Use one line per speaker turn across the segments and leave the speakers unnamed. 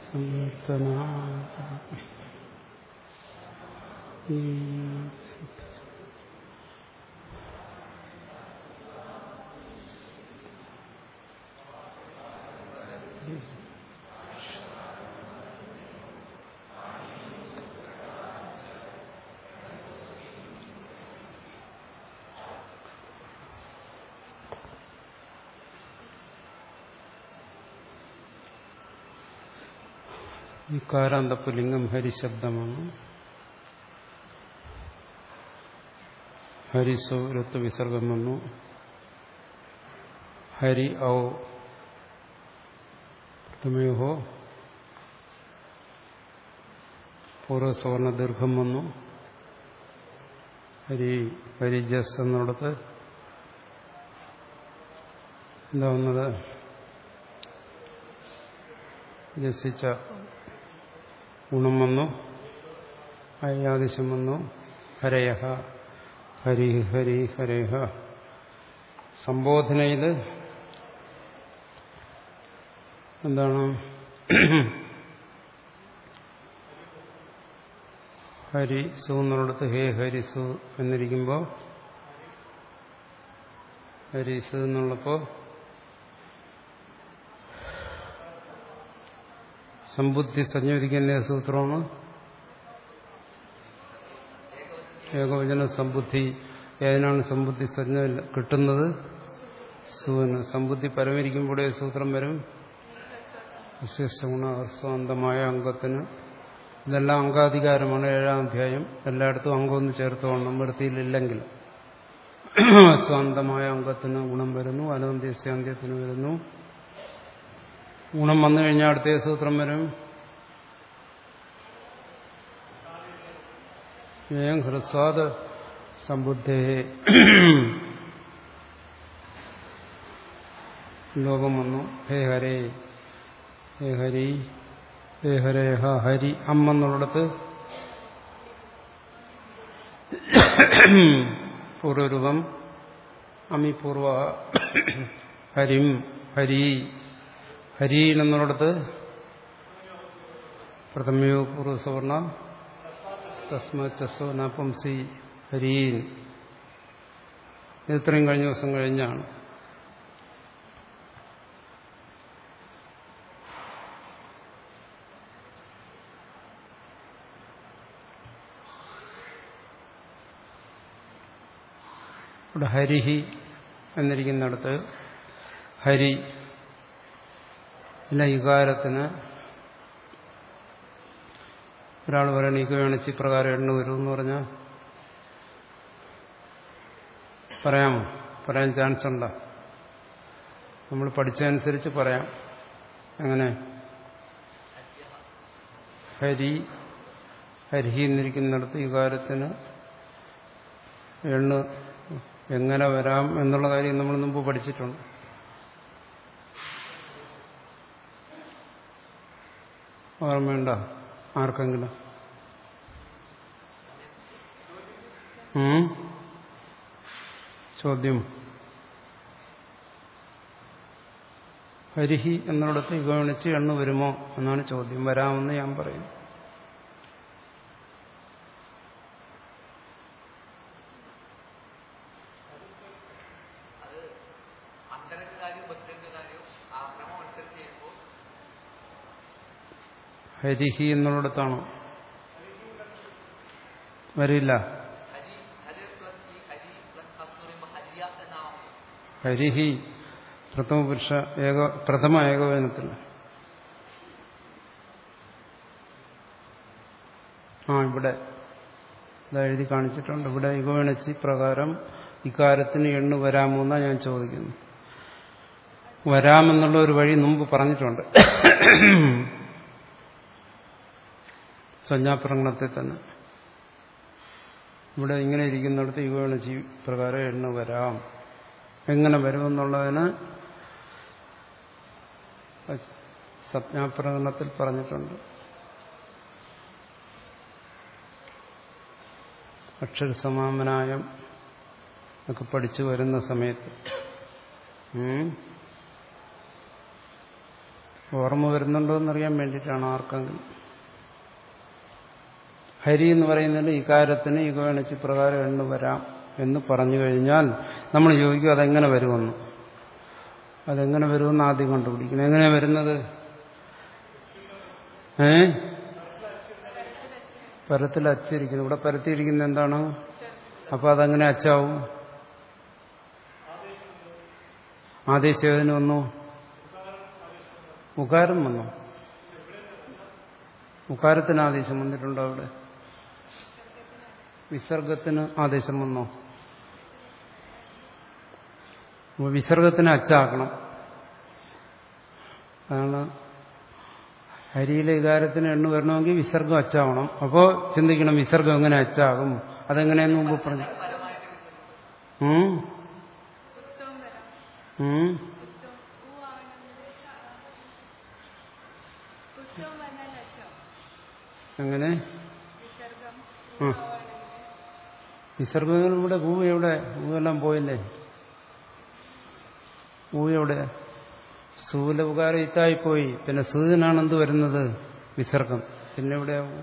സങ്കീർത്തന വികാരാന്ത പുല്ലിംഗം ഹരിശബ്ദമാണ് ഹരിസോ രത്ത് വിസർഗം വന്നു ഹരി ഔ പ്രഥമയോഹോ പൂർവ്വസവർണ ദീർഘം വന്നു ഹരി ഹരിജസ് എന്നിടത്ത് എന്താ വന്നത് ജസിച്ച ഗുണം വന്നു അയാദിശം വന്നു ഹരയ ഹരി ഹരി ഹരേഹ സംബോധനയിൽ എന്താണ് ഹരി സു എന്നുള്ളിടത്ത് ഹേ ഹരിസു എന്നിരിക്കുമ്പോൾ ഹരിസു എന്നുള്ളപ്പോൾ സമ്പുദ്ധി സംയോജിക്കുന്ന സൂത്രമാണ് ഏകവചന സമ്പുദ്ധി ഏതിനാണ് സമ്പുദ്ധി സഞ്ജ കിട്ടുന്നത് സുവിന് സമ്പുദ്ധി പരമരിക്കുമ്പോഴേ സൂത്രം വരും വിശേഷഗുണ സ്വാന്തമായ അംഗത്തിന് ഇതെല്ലാം അംഗാധികാരമാണ് ഏഴാം അധ്യായം എല്ലായിടത്തും അംഗമൊന്ന് ചേർത്തോണം വൃത്തിയിലില്ലെങ്കിൽ സ്വാന്തമായ അംഗത്തിന് ഗുണം വരുന്നു അനന്ത്യസ്യാന്ത്യത്തിന് വരുന്നു ഗുണം വന്നു കഴിഞ്ഞാൽ അടുത്ത സൂത്രം വരും ഏം ഹ്രസ്വാദ സമ്പുദ്ധേ ലോകം വന്നു ഹേ ഹരേ ഹേ ഹരി ഹേ ഹരേ ഹ ഹരി അമ്മെന്നുള്ളിടത്ത് പൂർവരൂപം അമി പൂർവ ഹരിം ഹരി ഹരീൻ എന്നുള്ളിടത്ത് പ്രഥമയോ പൂർവ്വസവർണ തസ്മോ നപംസി ഹരീൻ ഇത്രയും കഴിഞ്ഞ ദിവസം കഴിഞ്ഞാണ് ഇവിടെ ഹരിഹി എന്നിരിക്കുന്നിടത്ത് ഹരി പിന്നെ ഇകാരത്തിന് ഒരാൾ പറയണ ഇക്കവേണിച്ച് പ്രകാരം എണ്ണ വരും എന്ന് പറഞ്ഞാൽ പറയാമോ പറയാൻ ചാൻസ് ഉണ്ടോ നമ്മൾ പഠിച്ചതനുസരിച്ച് പറയാം അങ്ങനെ ഹരി ഹരിഹി എന്നിരിക്കുന്നിടത്ത് വികാരത്തിന് എണ്ണ എങ്ങനെ വരാം എന്നുള്ള കാര്യം നമ്മൾ മുമ്പ് പഠിച്ചിട്ടുണ്ട് ഓർമ്മയുണ്ടോ ആർക്കെങ്കിലും ചോദ്യം ഹരിഹി എന്നിടത്ത് ഗണിച്ച് എണ്ണ വരുമോ എന്നാണ് ചോദ്യം വരാമെന്ന് ഞാൻ പറയും ഹരിഹി എന്നുള്ളിടത്താണോ വരില്ല ഹരിഹി പ്രഥമ പുരുഷ ഏക പ്രഥമ ഏകോപനത്തിൽ ആ ഇവിടെ ഇതാ എഴുതി കാണിച്ചിട്ടുണ്ട് ഇവിടെ ഇകോണിച്ചി പ്രകാരം ഇക്കാര്യത്തിന് എണ്ണു വരാമോ എന്നാ ഞാൻ ചോദിക്കുന്നു വരാമെന്നുള്ള ഒരു വഴി മുമ്പ് പറഞ്ഞിട്ടുണ്ട് സംജ്ഞാപ്രകടനത്തിൽ തന്നെ ഇവിടെ ഇങ്ങനെ ഇരിക്കുന്നിടത്ത് ഇകോണിച്ചി പ്രകാരം എണ്ണ വരാം എങ്ങനെ വരുമെന്നുള്ളതിന് സംജ്ഞാപ്രകടനത്തിൽ പറഞ്ഞിട്ടുണ്ട് അക്ഷരസമാമനായം ഒക്കെ പഠിച്ചു വരുന്ന സമയത്ത് ഓർമ്മ വരുന്നുണ്ടോ എന്നറിയാൻ വേണ്ടിയിട്ടാണ് ആർക്കെങ്കിലും ഹരി എന്ന് പറയുന്നതിൽ ഇക്കാര്യത്തിന് ഇകവണിച്ച് പ്രകാരം എണ്ണു വരാം എന്ന് പറഞ്ഞു കഴിഞ്ഞാൽ നമ്മൾ ചോദിക്കും അതെങ്ങനെ വരുമെന്ന് അതെങ്ങനെ വരുമെന്ന് ആദ്യം കണ്ടുപിടിക്കണം എങ്ങനെ വരുന്നത് ഏ പരത്തിൽ അച്ചിരിക്കുന്നു ഇവിടെ പരത്തിയിരിക്കുന്ന എന്താണ് അപ്പൊ അതെങ്ങനെ അച്ചാവും ആദേശേവന് വന്നു ഉകാരം വന്നു ഉകാരത്തിന് ആദേശം വന്നിട്ടുണ്ടോ അവിടെ വിസർഗത്തിന് ആദേശം വന്നോ അപ്പോൾ വിസർഗത്തിന് അച്ചാക്കണം അതാണ് ഹരിയിലെ വികാരത്തിന് എണ്ണ വരണമെങ്കിൽ വിസർഗം അച്ചാവണം അപ്പോൾ ചിന്തിക്കണം വിസർഗം എങ്ങനെ അച്ചാകും അതെങ്ങനെയെന്ന് മുമ്പ് പറഞ്ഞു ഉം? ഉം? എങ്ങനെ ആ വിസർഗങ്ങൾ ഇവിടെ ഭൂ എവിടെ ഭൂവെല്ലാം പോയില്ലേ ഭൂ എവിടെ സ്ഥൂല ഉപകാരം ഇത്തായിപ്പോയി പിന്നെ സൂചനാണ് എന്ത് വരുന്നത് വിസർഗം പിന്നെ എവിടെയാവും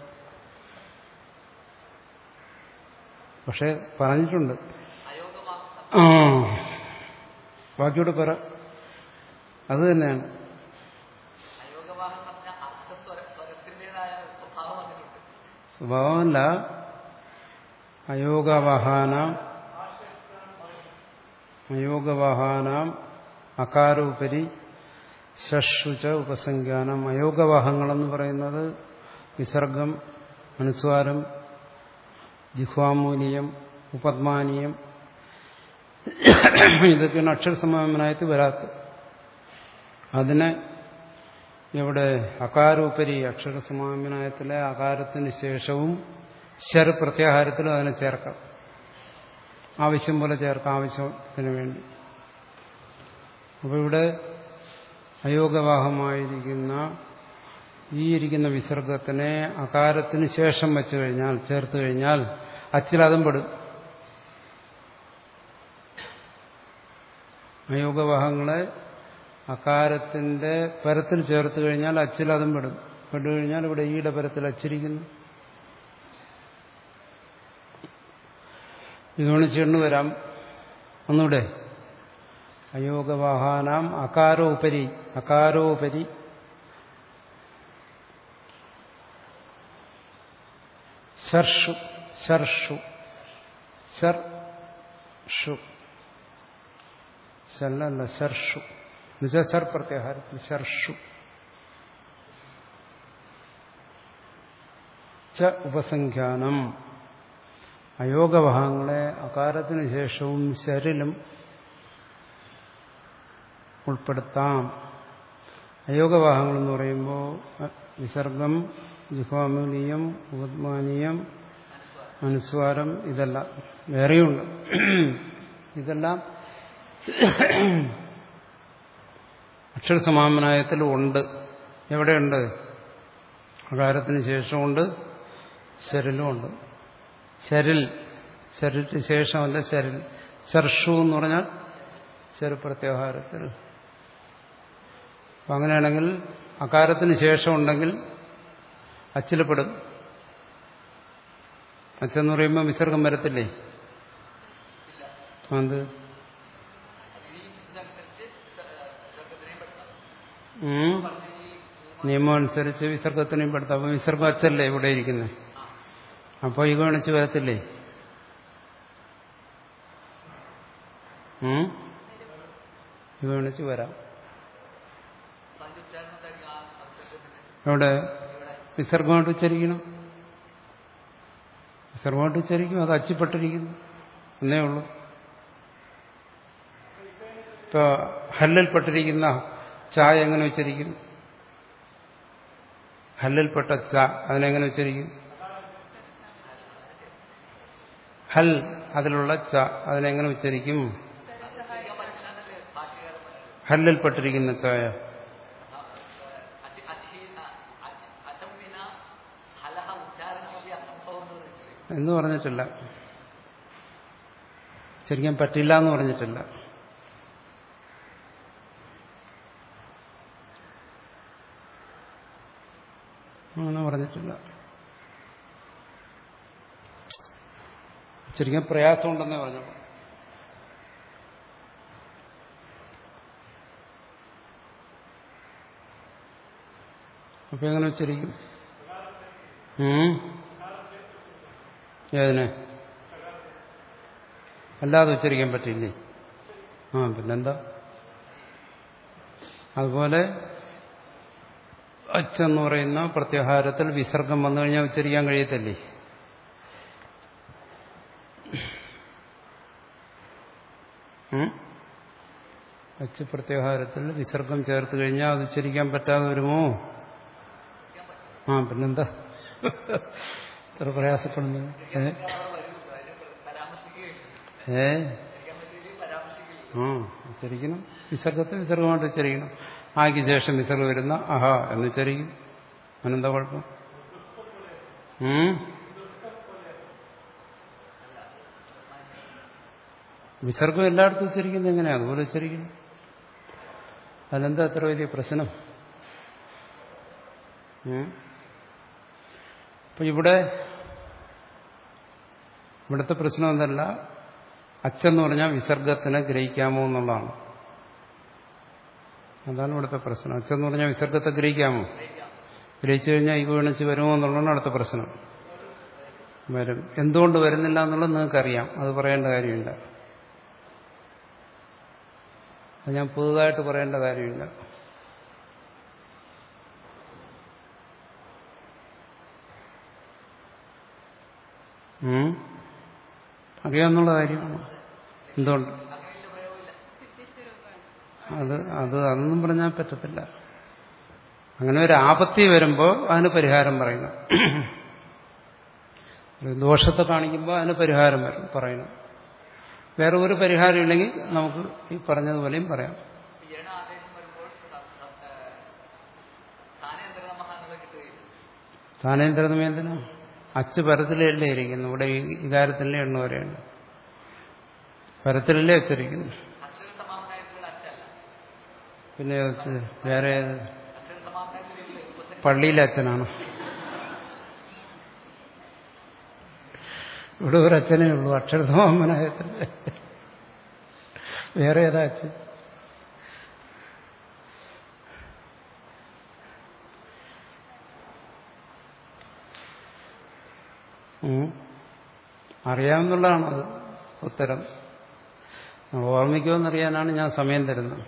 പക്ഷെ പറഞ്ഞിട്ടുണ്ട് ആ ബാക്കിയോട് പറ അത് തന്നെയാണ്
അയോഗവാഹം എന്ന് പറഞ്ഞാൽ അർത്ഥ സ്വര സ്വരത്തിൻ്റെതായ സ്വഭാവം അങ്ങനെയുണ്ട്
സ്വഭാവമല്ല അയോഗവാഹാനാം അയോഗവാഹാനാം അകാരോപരി ഷഷുച ഉപസംഖ്യാനം അയോഗവാഹങ്ങളെന്ന് പറയുന്നത് വിസർഗം അനുസ്വാരം ജിഹ്വാമൂലിയം ഉപദ്മാനീയം ഇതൊക്കെയാണ് അക്ഷരസമാമനായിട്ട് വരാത്തത് അതിനെ ഇവിടെ അകാരോപരി അക്ഷരസമാമനായത്തിലെ അകാരത്തിന് ശേഷവും ശര പ്രത്യാഹാരത്തിലും അതിനെ ചേർക്കാം ആവശ്യം പോലെ ചേർക്കാം ആവശ്യത്തിന് വേണ്ടി അപ്പോൾ ഇവിടെ അയോഗവാഹമായിരിക്കുന്ന ഈ ഇരിക്കുന്ന വിസർഗത്തിനെ അകാരത്തിന് ശേഷം വെച്ചു കഴിഞ്ഞാൽ ചേർത്ത് കഴിഞ്ഞാൽ അച്ചിലതും പെടും അയോഗവാഹങ്ങളെ അകാരത്തിന്റെ പരത്തിൽ ചേർത്ത് കഴിഞ്ഞാൽ അച്ചിലതും പെടും പെട്ടു കഴിഞ്ഞാൽ ഇവിടെ ഈയുടെ പരത്തിൽ അച്ചിരിക്കുന്നു ഇതുകൊണ്ട് ചെണ്ണു വരാം ഒന്നുകൂടെ അയോഗവാഹാനാം അകാരോപരി അകാരോപരി ശർഷു ശർഷു ശർ ഷു ശല്ലല്ല ശർഷു എന്നുവെച്ചാൽ ശർ പ്രത്യാഹാരത്തിൽ ശർഷു ച ഉപസംഖ്യാനം അയോഗവാഹങ്ങളെ അകാരത്തിന് ശേഷവും ശരിലും ഉൾപ്പെടുത്താം അയോഗവാഹങ്ങൾ എന്ന് പറയുമ്പോൾ വിസർഗം ജിഹ്വാമൂലീയം ഉപദ്മാനീയം അനുസ്വാരം ഇതെല്ലാം വേറെയുണ്ട് ഇതെല്ലാം അക്ഷരസമാമനായത്തിൽ ഉണ്ട് എവിടെയുണ്ട് അകാരത്തിന് ശേഷമുണ്ട് ശരിലും ഉണ്ട് ശരിൽ ശരിക്ക് ശേഷമല്ല ശരിൽ ശർഷു എന്ന് പറഞ്ഞാൽ ശരപ്രത്യാഹാരത്തിൽ അപ്പം അങ്ങനെയാണെങ്കിൽ അകാരത്തിന് ശേഷം ഉണ്ടെങ്കിൽ അച്ചിലപ്പെടും അച്ചെന്ന് പറയുമ്പോൾ വിസർഗം വരത്തില്ലേ അത് ഉം. നിയമം അനുസരിച്ച് വിസർഗത്തിനെയും പെടുത്താം അപ്പം വിസർഗം അച്ചല്ലേ ഇവിടെ ഇരിക്കുന്നത് അപ്പോൾ ഈ ഗണിച്ച് വരത്തില്ലേ ഉം? ഇത് ഗണിച്ച് വരാം എവിടെ വിസർഗമായിട്ട് ഉച്ചരിക്കണം വിസർഗമായിട്ട് ഉച്ചരിക്കും അത് അച്ചിപ്പെട്ടിരിക്കുന്നു എന്നേ ഉള്ളൂ ഇപ്പൊ ഹല്ലിൽപ്പെട്ടിരിക്കുന്ന ചായ എങ്ങനെ ഉച്ചരിക്കും ഹല്ലിൽപ്പെട്ട ച അതിനെങ്ങനെ ഉച്ചരിക്കും ഹൽ അതിലുള്ള ച അതിനെങ്ങനെ ഉച്ചരിക്കും ഹല്ലിൽപ്പെട്ടിരിക്കുന്ന ചായ എന്ന് പറഞ്ഞിട്ടില്ല ശരിക്കും പറ്റില്ല എന്ന് പറഞ്ഞിട്ടില്ല അങ്ങനെ പറഞ്ഞിട്ടില്ല ഉച്ചരിക്കാൻ പ്രയാസമുണ്ടെന്നേ പറഞ്ഞു അപ്പൊ എങ്ങനെ ഉച്ചരിക്കും ഉം? ഏതിനെ അല്ലാതെ ഉച്ചരിക്കാൻ പറ്റില്ലേ ആ പിന്നെന്താ അതുപോലെ അച്ചെന്ന് പറയുന്ന പ്രത്യാഹാരത്തിൽ വിസർഗം വന്നു കഴിഞ്ഞാൽ ഉച്ചരിക്കാൻ കഴിയത്തില്ലേ ഉം? അച്ച് പ്രത്യാഹാരത്തിൽ വിസർഗം ചേർത്ത് കഴിഞ്ഞാൽ അത് ഉച്ചരിക്കാൻ പറ്റാതെ വരുമോ ആ പിന്നെന്താ ഇത്ര പ്രയാസപ്പെടുന്നു ഏ
പരാമർശിക്കുകയില്ല
ഏ
ഉച്ചരിക്കാൻ പറ്റിയില്ലെങ്കിൽ പരാമർശിക്കില്ല
ആ ഉച്ചരിക്കണം വിസർഗത്തെ വിസർഗമായിട്ട് ഉച്ചരിക്കണം ആക്ക് ശേഷം വിസർഗം വരുന്ന അഹ എന്ന് ഉച്ചരിക്കും അതിനെന്താ കുഴപ്പം ഉം? വിസർഗം എല്ലായിടത്തും ഉച്ചരിക്കുന്നത് എങ്ങനെയാണ് അതുപോലെ ഉച്ചരിക്കണം അതിനെന്താ അത്ര വലിയ പ്രശ്നം ഉം? അപ്പൊ ഇവിടെ ഇവിടുത്തെ പ്രശ്നം എന്തല്ല അച്ഛന്ന് പറഞ്ഞാൽ വിസർഗത്തിനെ ഗ്രഹിക്കാമോ എന്നുള്ളതാണ് അതാണ് ഇവിടുത്തെ പ്രശ്നം അച്ഛന്ന് പറഞ്ഞാൽ വിസർഗത്തെ ഗ്രഹിക്കാമോ ഗ്രഹിച്ചു കഴിഞ്ഞാൽ ഈ വീണിച്ച് വരുമോ എന്നുള്ളതാണ് അടുത്ത പ്രശ്നം വരും എന്തുകൊണ്ട് വരുന്നില്ല എന്നുള്ളത് നിങ്ങൾക്കറിയാം അത് പറയേണ്ട കാര്യമില്ല അത് ഞാൻ പുതുതായിട്ട് പറയേണ്ട കാര്യമില്ല ഉം? അറിയാവുന്നുള്ള കാര്യമാണ് എന്തുകൊണ്ട് അത് അത് അതൊന്നും പറഞ്ഞാൽ പറ്റത്തില്ല അങ്ങനെ ഒരു ആപത്തി വരുമ്പോൾ അതിന് പരിഹാരം പറയണം ഒരു ദോഷത്തെ കാണിക്കുമ്പോൾ അതിന് പരിഹാരം വരും പറയണം വേറെ ഒരു പരിഹാരം ഇല്ലെങ്കിൽ നമുക്ക് ഈ പറഞ്ഞതുപോലെയും പറയാം
ഈരണ ആദേശം വരുമ്പോൾ സ്ഥാനേന്ദ്രനമഹ എന്നുള്ളത് കിട്ടുകയില്ല
സ്ഥാനേന്ദ്രതമേന്തിനോ അച്ച് പരത്തിലല്ലേ ഇരിക്കുന്നു ഇവിടെ ഈ വികാരത്തിലെ എണ്ണ വരെയുണ്ട് പരത്തിലല്ലേ വെച്ചിരിക്കുന്നു
അക്ഷര സമാപനായത്തിലുള്ള അച്ചല്ല
പിന്നെ അച്ച് വേറെ ഏത്?
അക്ഷര സമാപനായത്തിലുള്ള ഉപസരി
പള്ളിയിലെ അച്ഛനാണ് ഇവിടെ ഒരു അച്ഛനേ ഉള്ളൂ അക്ഷരസമാമനായത്തിന്റെ വേറെ ഏതാ അച്ഛൻ ഉം. അറിയാവുന്നുള്ളതാണത് ഉത്തരം നമ്മൾ ഓർമ്മിക്കുമെന്നറിയാനാണ് ഞാൻ സമയം തരുന്നത്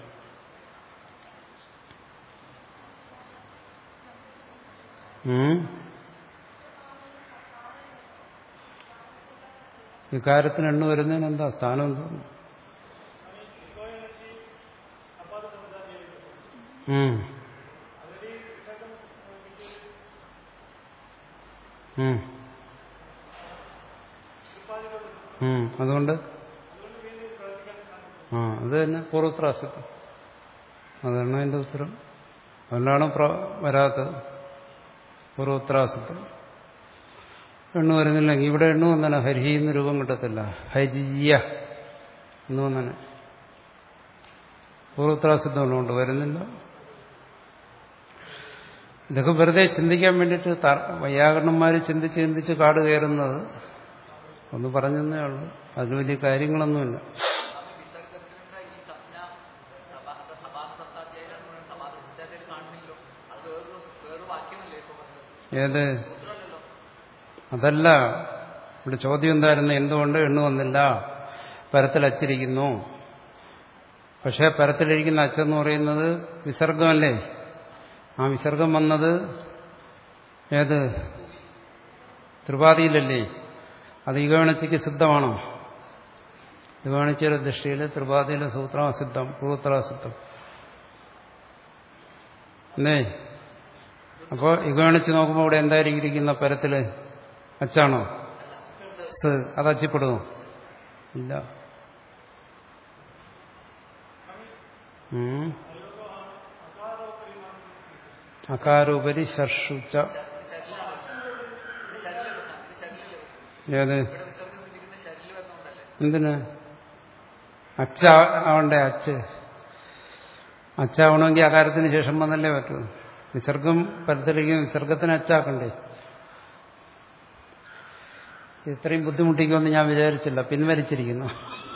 ഉം. വികാരത്തിന് എണ്ണ വരുന്നതിന് എന്താ സ്ഥാനം എന്താണ് ഉം. ഉം. ഉം. അതുകൊണ്ട് ആ അത് തന്നെ പൂർവത്രാസിത്വം അതാണ് അതിന്റെ ഉത്തരം അതുകൊണ്ടാണ് പ്ര- വരാത്തത് പൂർവോത്രാസിത്വം എണ്ണു വരുന്നില്ലെങ്കിൽ ഇവിടെ എണ്ണു വന്നാണ് ഹരിഹി എന്ന് രൂപം കിട്ടത്തില്ല ഹരിയ എന്ന് വന്നാണ് പൂർവോത്രാസിത്വം ഉള്ളതുകൊണ്ട് വരുന്നില്ല ഇതൊക്കെ വെറുതെ ചിന്തിക്കാൻ വേണ്ടിയിട്ട് ത- വൈയാകരണന്മാർ ചിന്തിച്ച് ചിന്തിച്ച് കാട് കയറുന്നത് ഒന്ന് പറഞ്ഞതേ ഉള്ളൂ അതിന് വലിയ കാര്യങ്ങളൊന്നുമില്ല
വിസർഗത്തിന്റെ ഈ സംജ്ഞ സഭാ- സഭാസ സപ്താധ്യായിലാണ് പറയുന്നത്. സഭാസ സപ്താധ്യായിൽ കാണുന്നില്ലോ അത് വേറൊരു വേറൊരു വാക്യമല്ലേ ഇപ്പൊ പറഞ്ഞത്
ഏത്
സൂത്രമല്ലല്ലോ
അതല്ല ഇവിടെ ചോദ്യം എന്തായിരുന്നു എന്തുകൊണ്ട് എണ്ണു വന്നില്ല പരത്തിൽ അച്ചിരിക്കുന്നു പക്ഷേ പരത്തിലിരിക്കുന്ന അച്ചെന്ന് പറയുന്നത് വിസർഗമല്ലേ ആ വിസർഗം വന്നത് ഏത് ത്രിപാതിയിലല്ലേ അത് ഈഗവണച്ചയ്ക്ക് സിദ്ധമാണോ ഈഗവണച്ചയുടെ ദൃഷ്ടിയിൽ ത്രിപാതിയിലെ സൂത്രം അസിദ്ധം പൂത്ര അസിദ്ധം എന്നേ അപ്പോൾ ഇഗണിച്ച് നോക്കുമ്പോൾ ഇവിടെ എന്തായിരിക്കും ഇരിക്കുന്ന പരത്തില് അച്ചാണോ സ് അത് അച്ചിപ്പെടുമോ ഇല്ല ഉം. അകാരോപരി ശർഷുച്ച ഏത്
ഇവിടെ വിസർഗം തിരിക്കുന്ന ശരീരം വരുന്നുണ്ടല്ലേ
എന്തിന് അച്ച ആവണ്ടേ അച്ച് അച്ചാവണമെങ്കിൽ അകാരത്തിന് ശേഷം വന്നല്ലേ പറ്റൂ വിസർഗം പരത്തിലേക്ക് വിസർഗത്തിന് അച്ചാക്കണ്ടേ ഇത്രയും ബുദ്ധിമുട്ടിക്കുമെന്ന് ഞാൻ വിചാരിച്ചില്ല പിൻവലിച്ചിരിക്കുന്നു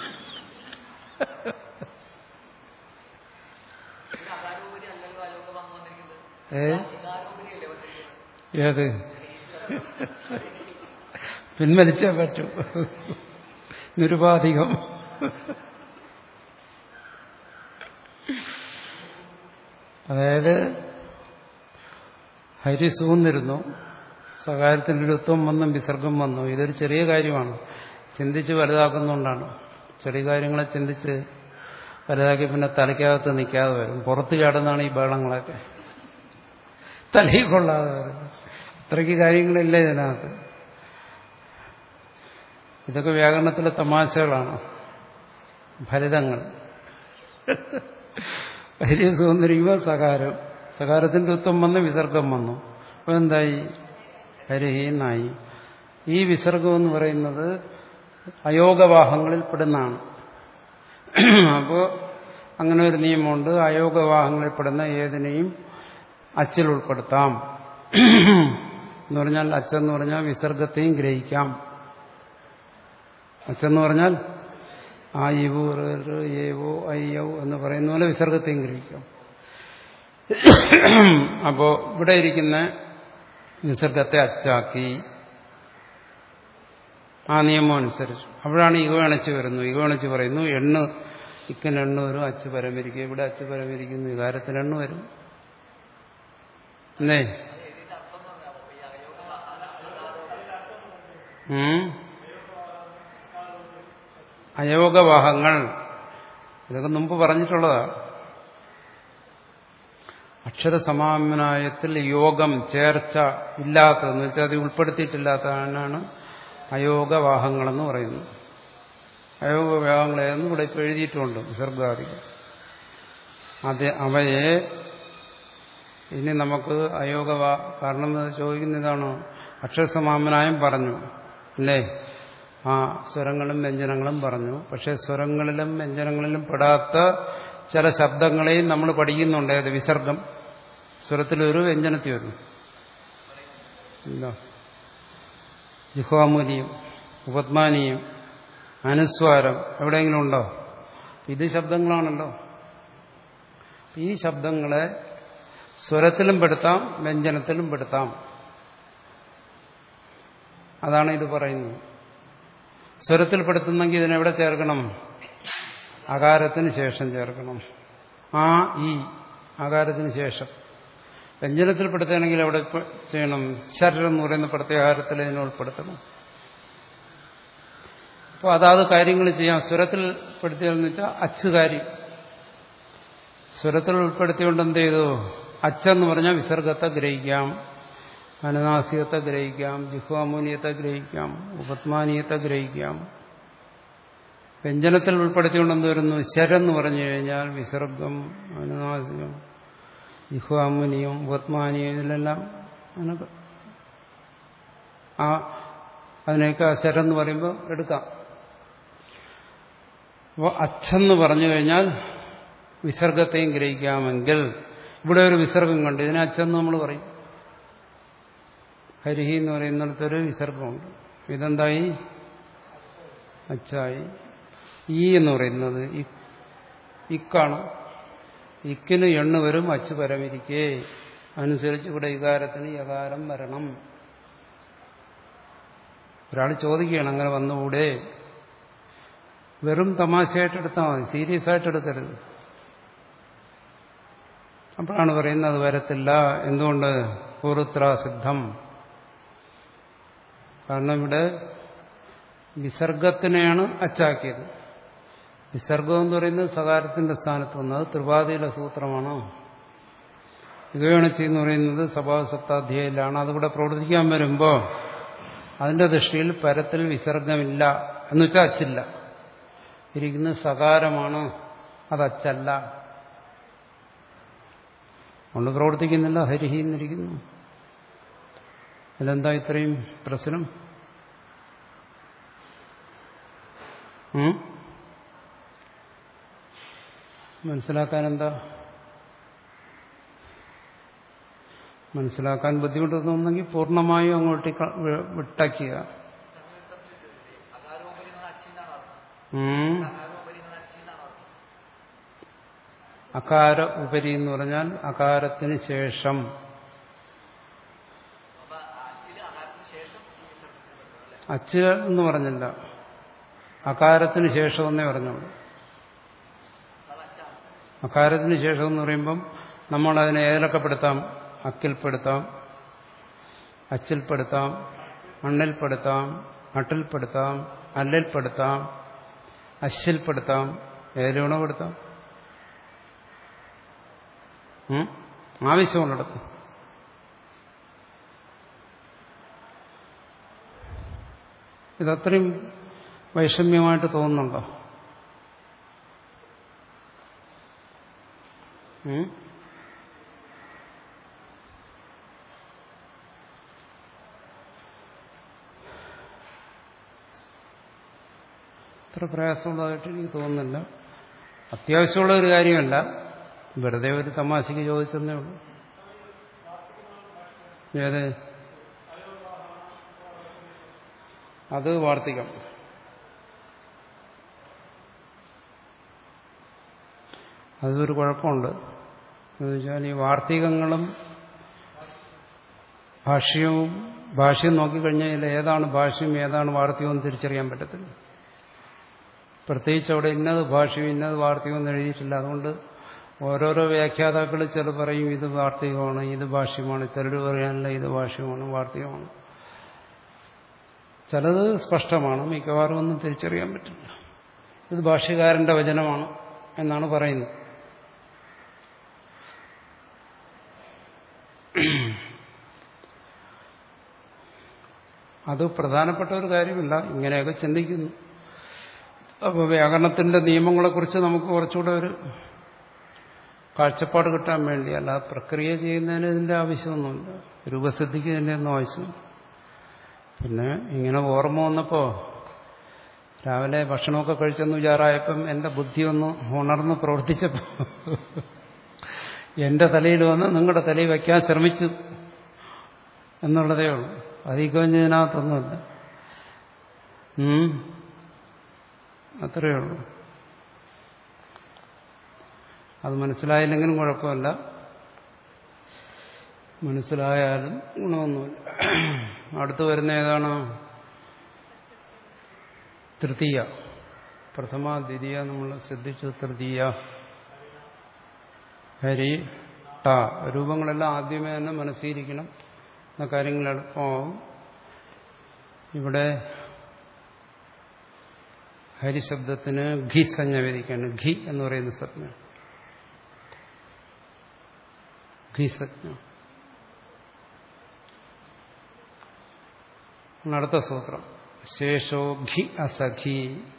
ഇത് അകാരോപരി അല്ലല്ലോ അയോഗ വാങ്ങ് വന്നിരിക്കുന്നത്
ഏ
ഇകാരോപരിയല്ലേ വന്നിരിക്കുന്നത്
ഏത് പിൻവലിച്ചേ പറ്റൂ നിരുപാധികം അതായത് ഹരി സൂന്നിരുന്നു സകാരത്തിൻ്റെ ഋത്വം വന്നും വിസർഗം വന്നു ഇതൊരു ചെറിയ കാര്യമാണ് ചിന്തിച്ച് വലുതാക്കുന്നതുകൊണ്ടാണ് ചെറിയ കാര്യങ്ങളെ ചിന്തിച്ച് വലുതാക്കി പിന്നെ തലയ്ക്കകത്ത് നിൽക്കാതെ വരും പുറത്ത് ചാടുന്നതാണ് ഈ ബഹളങ്ങളൊക്കെ തലയിൽ കൊള്ളാതെ വരുന്നത് അത്രയ്ക്ക് കാര്യങ്ങളില്ല ഇതിനകത്ത് ഇതൊക്കെ വ്യാകരണത്തിലെ തമാശകളാണ് ഫലിതങ്ങൾ ഹരി സുന്ദരിക്കുമ്പോൾ സകാരം സകാരത്തിന്റെ ഉത്തം വന്ന് വിസർഗം വന്നു അപ്പോൾ എന്തായി ഹരിഹീനായി ഈ വിസർഗം എന്ന് പറയുന്നത് അയോഗവാഹങ്ങളിൽ പെടുന്നതാണ് അപ്പോൾ അങ്ങനെ ഒരു നിയമമുണ്ട് അയോഗവാഹങ്ങളിൽ പെടുന്ന ഏതിനെയും അച്ചിൽ ഉൾപ്പെടുത്താം എന്ന് പറഞ്ഞാൽ അച്ചെന്ന് പറഞ്ഞാൽ വിസർഗത്തെയും ഗ്രഹിക്കാം അച്ചെന്ന് പറഞ്ഞാൽ ആ ഇവു ഏവോ അയ്യവോ എന്ന് പറയുന്ന പോലെ വിസർഗത്തെയും ഗ്രഹിക്കാം അപ്പോ ഇവിടെ ഇരിക്കുന്ന വിസർഗത്തെ അച്ചാക്കി ആ നിയമം അനുസരിച്ച് അപ്പോഴാണ് ഇഗോ അണച്ച് വരുന്നു ഇഗോ അണച്ച് പറയുന്നു എണ്ണ് ഇക്കൻ എണ്ണ് വരും അച്ച് പരമിരിക്കും ഇവിടെ അച്ച് പരമിരിക്കുന്നു വികാരത്തിന് എണ്ണ് വരും അല്ലേ ഉം. അയോഗവാഹങ്ങൾ ഇതൊക്കെ മുമ്പ് പറഞ്ഞിട്ടുള്ളതാ അക്ഷരസമാമനായത്തിൽ യോഗം ചേർച്ച ഇല്ലാത്തതെന്ന് വെച്ചാൽ അത് ഉൾപ്പെടുത്തിയിട്ടില്ലാത്തതാണ് അയോഗവാഹങ്ങളെന്ന് പറയുന്നത് അയോഗവാഹങ്ങളെന്ന് ഇവിടെ ഇപ്പോൾ എഴുതിയിട്ടുണ്ട് വിസർഗാദികൾ അത് അവയെ ഇനി നമുക്ക് അയോഗവാ കാരണം എന്ന് ചോദിക്കുന്ന ഇതാണ് അക്ഷരസമാമനായം പറഞ്ഞു അല്ലേ ആ സ്വരങ്ങളും വ്യഞ്ജനങ്ങളും പറഞ്ഞു പക്ഷെ സ്വരങ്ങളിലും വ്യഞ്ജനങ്ങളിലും പെടാത്ത ചില ശബ്ദങ്ങളെയും നമ്മൾ പഠിക്കുന്നുണ്ട് അത് വിസർഗം സ്വരത്തിലൊരു വ്യഞ്ജനത്തിൽ വരും എന്താ ജിഹ്വാമൂലിയും ഉപത്മാനിയും അനുസ്വാരം എവിടെയെങ്കിലും ഉണ്ടോ ഇത് ശബ്ദങ്ങളാണല്ലോ ഈ ശബ്ദങ്ങളെ സ്വരത്തിലും പെടുത്താം വ്യഞ്ജനത്തിലും പെടുത്താം അതാണ് ഇത് പറയുന്നത് സ്വരത്തിൽ പെടുത്തുന്നെങ്കിൽ ഇതിനെവിടെ ചേർക്കണം അകാരത്തിന് ശേഷം ചേർക്കണം ആ ഈ ആകാരത്തിന് ശേഷം വ്യഞ്ജനത്തിൽ പെടുത്തുകയാണെങ്കിൽ അവിടെ പ- ചെയ്യണം ശരം എന്ന് പറയുന്ന പ്രത്യാഹാരത്തിൽ ഇതിനെ ഉൾപ്പെടുത്തണം അപ്പോൾ അതാത് കാര്യങ്ങൾ ചെയ്യാം സ്വരത്തിൽ പെടുത്തിയെന്ന് വെച്ചാൽ അച്ച് കാര്യം സ്വരത്തിൽ ഉൾപ്പെടുത്തിക്കൊണ്ട് എന്ത് ചെയ്തു അച്ചെന്ന് പറഞ്ഞാൽ വിസർഗത്തെ ഗ്രഹിക്കാം അനുനാസികത്തെ ഗ്രഹിക്കാം ജിഹ്വാമൂനിയത്തെ ഗ്രഹിക്കാം ഉപത്മാനീയത്തെ ഗ്രഹിക്കാം വ്യഞ്ജനത്തിൽ ഉൾപ്പെടുത്തിക്കൊണ്ട് എന്ത് വരുന്നു ശരെന്ന് പറഞ്ഞു കഴിഞ്ഞാൽ വിസർഗം അനുനാസികം ജിഹ്വാമുനിയും ഉപത്മാനിയും ഇതിലെല്ലാം അതിനൊക്കെ ആ അതിനെയൊക്കെ ശരെന്ന് പറയുമ്പോൾ എടുക്കാം അപ്പോൾ അച്ഛന്ന് പറഞ്ഞു കഴിഞ്ഞാൽ വിസർഗത്തെയും ഗ്രഹിക്കാമെങ്കിൽ ഇവിടെ ഒരു വിസർഗം കണ്ട് ഇതിനെ അച്ഛന്ന് നമ്മൾ പറയും ഹരിഹി എന്ന് പറയുന്നിടത്തൊരു വിസർഗമുണ്ട് ഇതെന്തായി അച്ചായി ഈ എന്ന് പറയുന്നത് ഇ- ഇക്കാണ് ഇക്കിന് എണ്ണ വരും അച്ച് പരമിരിക്കേ അനുസരിച്ച് ഇവിടെ ഇകാരത്തിന് യകാരം വരണം ഒരാൾ ചോദിക്കുകയാണ് അങ്ങനെ വന്നുകൂടെ വെറും തമാശയായിട്ട് എടുത്താൽ മതി സീരിയസ് ആയിട്ട് എടുക്കരുത് അപ്പോഴാണ് പറയുന്നത് അത് വരത്തില്ല എന്തുകൊണ്ട് പൂർവത്ര സിദ്ധം കാരണം ഇവിടെ വിസർഗത്തിനെയാണ് അച്ചാക്കിയത് വിസർഗം എന്ന് പറയുന്നത് സകാരത്തിന്റെ സ്ഥാനത്ത് വന്നത് ത്രിപാതിയിലെ സൂത്രമാണ് യുഗയണിച്ചി എന്ന് പറയുന്നത് സഭാസപ്താധ്യായിലാണ് അതിവിടെ പ്രവർത്തിക്കാൻ വരുമ്പോൾ അതിന്റെ ദൃഷ്ടിയിൽ പരത്തിൽ വിസർഗമില്ല എന്ന് വെച്ചാൽ അച്ചില്ല ഇരിക്കുന്നത് സകാരമാണ് അതച്ചല്ല കൊണ്ട് പ്രവർത്തിക്കുന്നില്ല ഹരിഹി എന്നിരിക്കുന്നു ഇതെന്താ ഇത്രയും പ്രശ്നം ഉം? മനസ്സിലാക്കാൻ എന്താ മനസ്സിലാക്കാൻ ബുദ്ധിമുട്ട് തോന്നുന്നെങ്കിൽ പൂർണ്ണമായും അങ്ങോട്ട് ക- വി- വിട്ടയ്ക്കുക
അകാരോപരി എന്ന അച്ഛനാണ് അർത്ഥം
ഉം.
അകാരോപരി എന്ന അച്ഛനാണ് അർത്ഥം
അകാര ഉപരി എന്ന് പറഞ്ഞാൽ അകാരത്തിന് ശേഷം
അപ്പൊ അച്ഛന് അകാരത്തിന് ശേഷം ഈ വിസർഗത്തിൽ വരുന്നത് അല്ലേ
അച്ച് എന്ന് പറഞ്ഞില്ല അകാരത്തിന് ശേഷം എന്നേ പറഞ്ഞോളൂ
അത് അച്ഛാണ്
അകാരത്തിന് ശേഷം എന്ന് പറയുമ്പം നമ്മൾ അതിനെ ഏതിലൊക്കെ പെടുത്താം അക്കിൽപ്പെടുത്താം അച്ചിൽപ്പെടുത്താം മണ്ണിൽപ്പെടുത്താം അട്ടിൽപ്പെടുത്താം അല്ലിൽപ്പെടുത്താം അശിൽപ്പെടുത്താം ഏതിലൂടെ പെടുത്താം ഉം? ആവശ്യമുള്ളിടത്ത് ഇതത്രയും വൈഷമ്യമായിട്ട് തോന്നുന്നുണ്ടോ ഉം? അത്ര പ്രയാസമുള്ളതായിട്ട് എനിക്ക് തോന്നുന്നില്ല അത്യാവശ്യമുള്ള ഒരു കാര്യമല്ല വെറുതെ ഒരു തമാശയ്ക്ക് ചോദിച്ചെന്നേ ഉള്ളൂ ഏത് അത് വാർത്തികം അതൊരു കുഴപ്പമുണ്ട് എന്ന് വെച്ചാൽ ഈ വാർത്തികങ്ങളും ഭാഷ്യവും ഭാഷ്യം നോക്കിക്കഴിഞ്ഞാൽ ഇതിൽ ഏതാണ് ഭാഷ്യം ഏതാണ് വാർത്തികവും തിരിച്ചറിയാൻ പറ്റത്തില്ല പ്രത്യേകിച്ച് അവിടെ ഇന്നത് ഭാഷ്യവും ഇന്നത് വാർത്തികവും എന്ന് എഴുതിയിട്ടില്ല അതുകൊണ്ട് ഓരോരോ വ്യാഖ്യാതാക്കൾ ചില പറയും ഇത് വാർത്തികമാണ് ഇത് ഭാഷ്യമാണ് ചിലർ പറയാനില്ല ഇത് ഭാഷ്യമാണ് വാർത്തികമാണ് ചിലത് സ്പഷ്ടമാണ് മിക്കവാറും ഒന്നും തിരിച്ചറിയാൻ പറ്റില്ല ഇത് ഭാഷ്യകാരന്റെ വചനമാണ് എന്നാണ് പറയുന്നത് അത് പ്രധാനപ്പെട്ട ഒരു കാര്യമില്ല ഇങ്ങനെയൊക്കെ ചിന്തിക്കുന്നു അപ്പോൾ വ്യാകരണത്തിന്റെ നിയമങ്ങളെക്കുറിച്ച് നമുക്ക് കുറച്ചുകൂടെ ഒരു കാഴ്ചപ്പാട് കിട്ടാൻ വേണ്ടി അല്ല പ്രക്രിയ ചെയ്യുന്നതിന് ഇതിന്റെ ആവശ്യമൊന്നുമില്ല രൂപസിദ്ധിക്ക് ഇതിന്റെ ഒന്നും ആവശ്യമില്ല പിന്നെ ഇങ്ങനെ ഓർമ്മ വന്നപ്പോൾ രാവിലെ ഭക്ഷണമൊക്കെ കഴിച്ചെന്ന് വിചാറായപ്പം എൻ്റെ ബുദ്ധി ഒന്ന് ഉണർന്ന് പ്രവർത്തിച്ചപ്പോൾ എൻ്റെ തലയിൽ വന്ന് നിങ്ങളുടെ തലയിൽ വയ്ക്കാൻ ശ്രമിച്ചു എന്നുള്ളതേ ഉള്ളൂ അധികം ഇതിനകത്തൊന്നുമില്ല ഉം. അത്രയേ ഉള്ളൂ അത് മനസ്സിലായില്ലെങ്കിലും കുഴപ്പമില്ല മനസ്സിലായാലും ഗുണമൊന്നുമില്ല അടുത്ത് വരുന്ന ഏതാണ് തൃതീയ പ്രഥമ ദ്വിതീയ നമ്മൾ ശ്രദ്ധിച്ചു തൃതീയ ഹരി ട രൂപങ്ങളെല്ലാം ആദ്യമേ തന്നെ മനസ്സിരിക്കണം എന്ന കാര്യങ്ങൾ എളുപ്പമാവും ഇവിടെ ഹരിശബ്ദത്തിന് ഘി സഞ്ജ വിധിക്കാണ് ഘി എന്ന് പറയുന്ന സജ്ഞ ഘി സജ്ഞ അടുത്ത സൂത്രം ശേഷോ ഘി അസഖി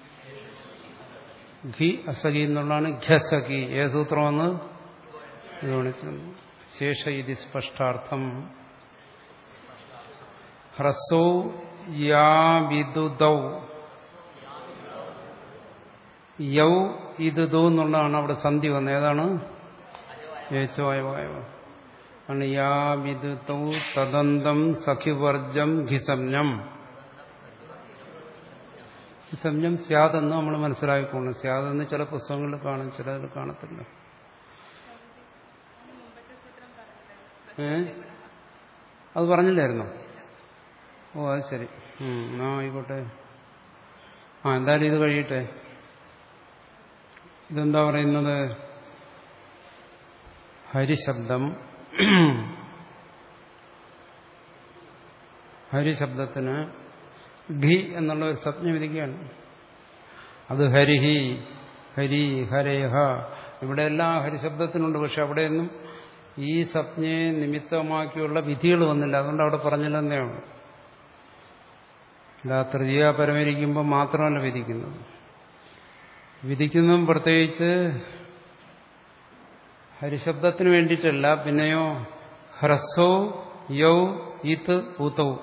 ഘി അസഖി എന്നുള്ളതാണ് ഘസഖി ഏ സൂത്രമെന്ന് ഗണിച്ചിരുന്നു ശേഷ ഇത് സ്പഷ്ടാർത്ഥം ഹ്രസ്വ യാ വിദുദൗ യൗ ഇത് ദോ എന്നുള്ളതാണ് അവിടെ സന്ധി വന്നത് ഏതാണ് ഏച്ചോയവായവ ആണ് യാ വിദുതൗ തദന്തം സഖിവർജം ഘിസംനം ഘിസംനം സ്യാതെന്ന് നമ്മൾ മനസ്സിലാക്കിക്കോണം സ്യാതെന്ന് ചില പുസ്തകങ്ങളിൽ കാണും ചിലതിൽ കാണത്തില്ല ഏ അത് പറഞ്ഞില്ലായിരുന്നോ ഓ അത് ശരി ഉം, എന്നാ ആയിക്കോട്ടെ ആ എന്തായാലും ഇത് കഴിയട്ടെ ഇതെന്താ പറയുന്നത് ഹരിശബ്ദം ഹരിശബ്ദത്തിന് ഘി എന്നുള്ള ഒരു സജ്ഞ വിധിക്കുകയാണ് അത് ഹരിഹി ഹരി ഹരേഹ ഇവിടെയെല്ലാം ഹരിശബ്ദത്തിനുണ്ട് പക്ഷെ അവിടെയൊന്നും ഈ സജ്ഞയെ നിമിത്തമാക്കിയുള്ള വിധികൾ വന്നില്ല അതുകൊണ്ട് അവിടെ പറഞ്ഞില്ലെന്നേ ഉള്ളൂ അല്ല തൃതീയ പരമരിക്കുമ്പോൾ മാത്രമല്ല വിധിക്കുന്നത് വിധിക്കുന്നതും പ്രത്യേകിച്ച് ഹരിശബ്ദത്തിന് വേണ്ടിയിട്ടല്ല പിന്നെയോ ഹ്രസ്വ യൗ ഇത് ഊത്തവും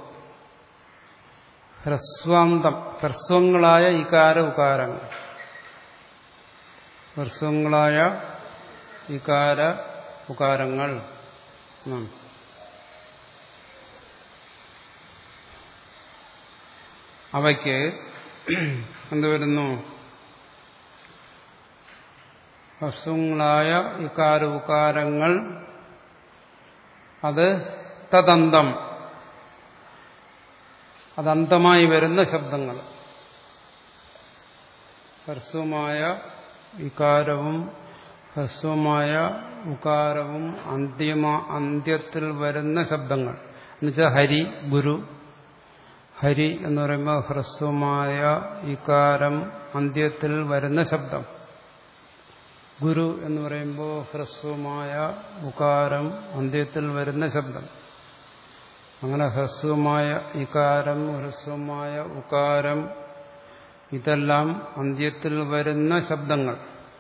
ഹ്രസ്വാന്തം ഹ്രസ്വങ്ങളായ ഇകാര ഉകാരങ്ങൾ ഹ്രസ്വങ്ങളായ ഇകാര ഉകാരങ്ങൾ ഉം. അവയ്ക്ക് എന്ത് വരുന്നു ഹ്രസ്വങ്ങളായ ഇക്കാര ഉകാരങ്ങൾ അത് തദന്തം അതന്തമായി വരുന്ന ശബ്ദങ്ങൾ ഹ്രസ്വമായ ഇകാരവും ഹ്രസ്വമായ ഉകാരവും അന്തിമ അന്ത്യത്തിൽ വരുന്ന ശബ്ദങ്ങൾ എന്നുവെച്ചാൽ ഹരി ഗുരു ഹരി എന്ന് പറയുമ്പോൾ ഹ്രസ്വമായ ഇകാരം അന്ത്യത്തിൽ വരുന്ന ശബ്ദം ഗുരു എന്ന് പറയുമ്പോൾ ഹ്രസ്വമായ ഉകാരം അന്ത്യത്തിൽ വരുന്ന ശബ്ദം അങ്ങനെ ഹ്രസ്വമായ ഇകാരം ഹ്രസ്വമായ ഉകാരം ഇതെല്ലാം അന്ത്യത്തിൽ വരുന്ന ശബ്ദങ്ങൾ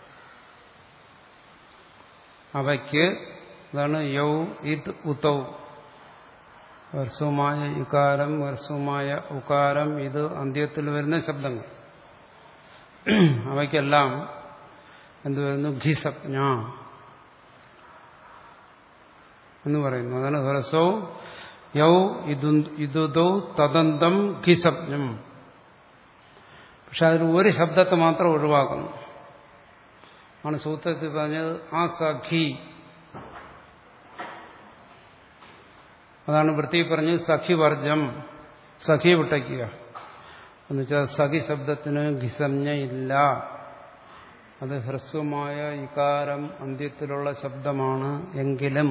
അവയ്ക്ക് അതാണ് യൗ ഇത് ഉത്തൗ ഹ്രസ്വമായ ഇകാരം ഹ്രസ്വമായ ഉകാരം ഇത് അന്ത്യത്തിൽ വരുന്ന ശബ്ദങ്ങൾ അവയ്ക്കെല്ലാം എന്ത് വരുന്നു ഘിസജ്ഞ എന്ന് പറയുന്നു അതാണ് ഹ്രസ്വ യൗ ഇതുദൗ തദന്തം ഘിസജ്ഞം പക്ഷെ അതിൽ ഒരു ശബ്ദത്തെ മാത്രം ഒഴിവാക്കുന്നു ആണ് സൂത്രത്തിൽ പറഞ്ഞത് ആ സഖി അതാണ് വൃത്തി പറഞ്ഞത് സഖിവർജം സഖി വിട്ടയ്ക്കുക എന്നുവെച്ചാൽ സഖി ശബ്ദത്തിന് ഘിസഞ്ജ ഇല്ല അത് ഹ്രസ്വമായ ഇകാരം അന്ത്യത്തിലുള്ള ശബ്ദമാണ് എങ്കിലും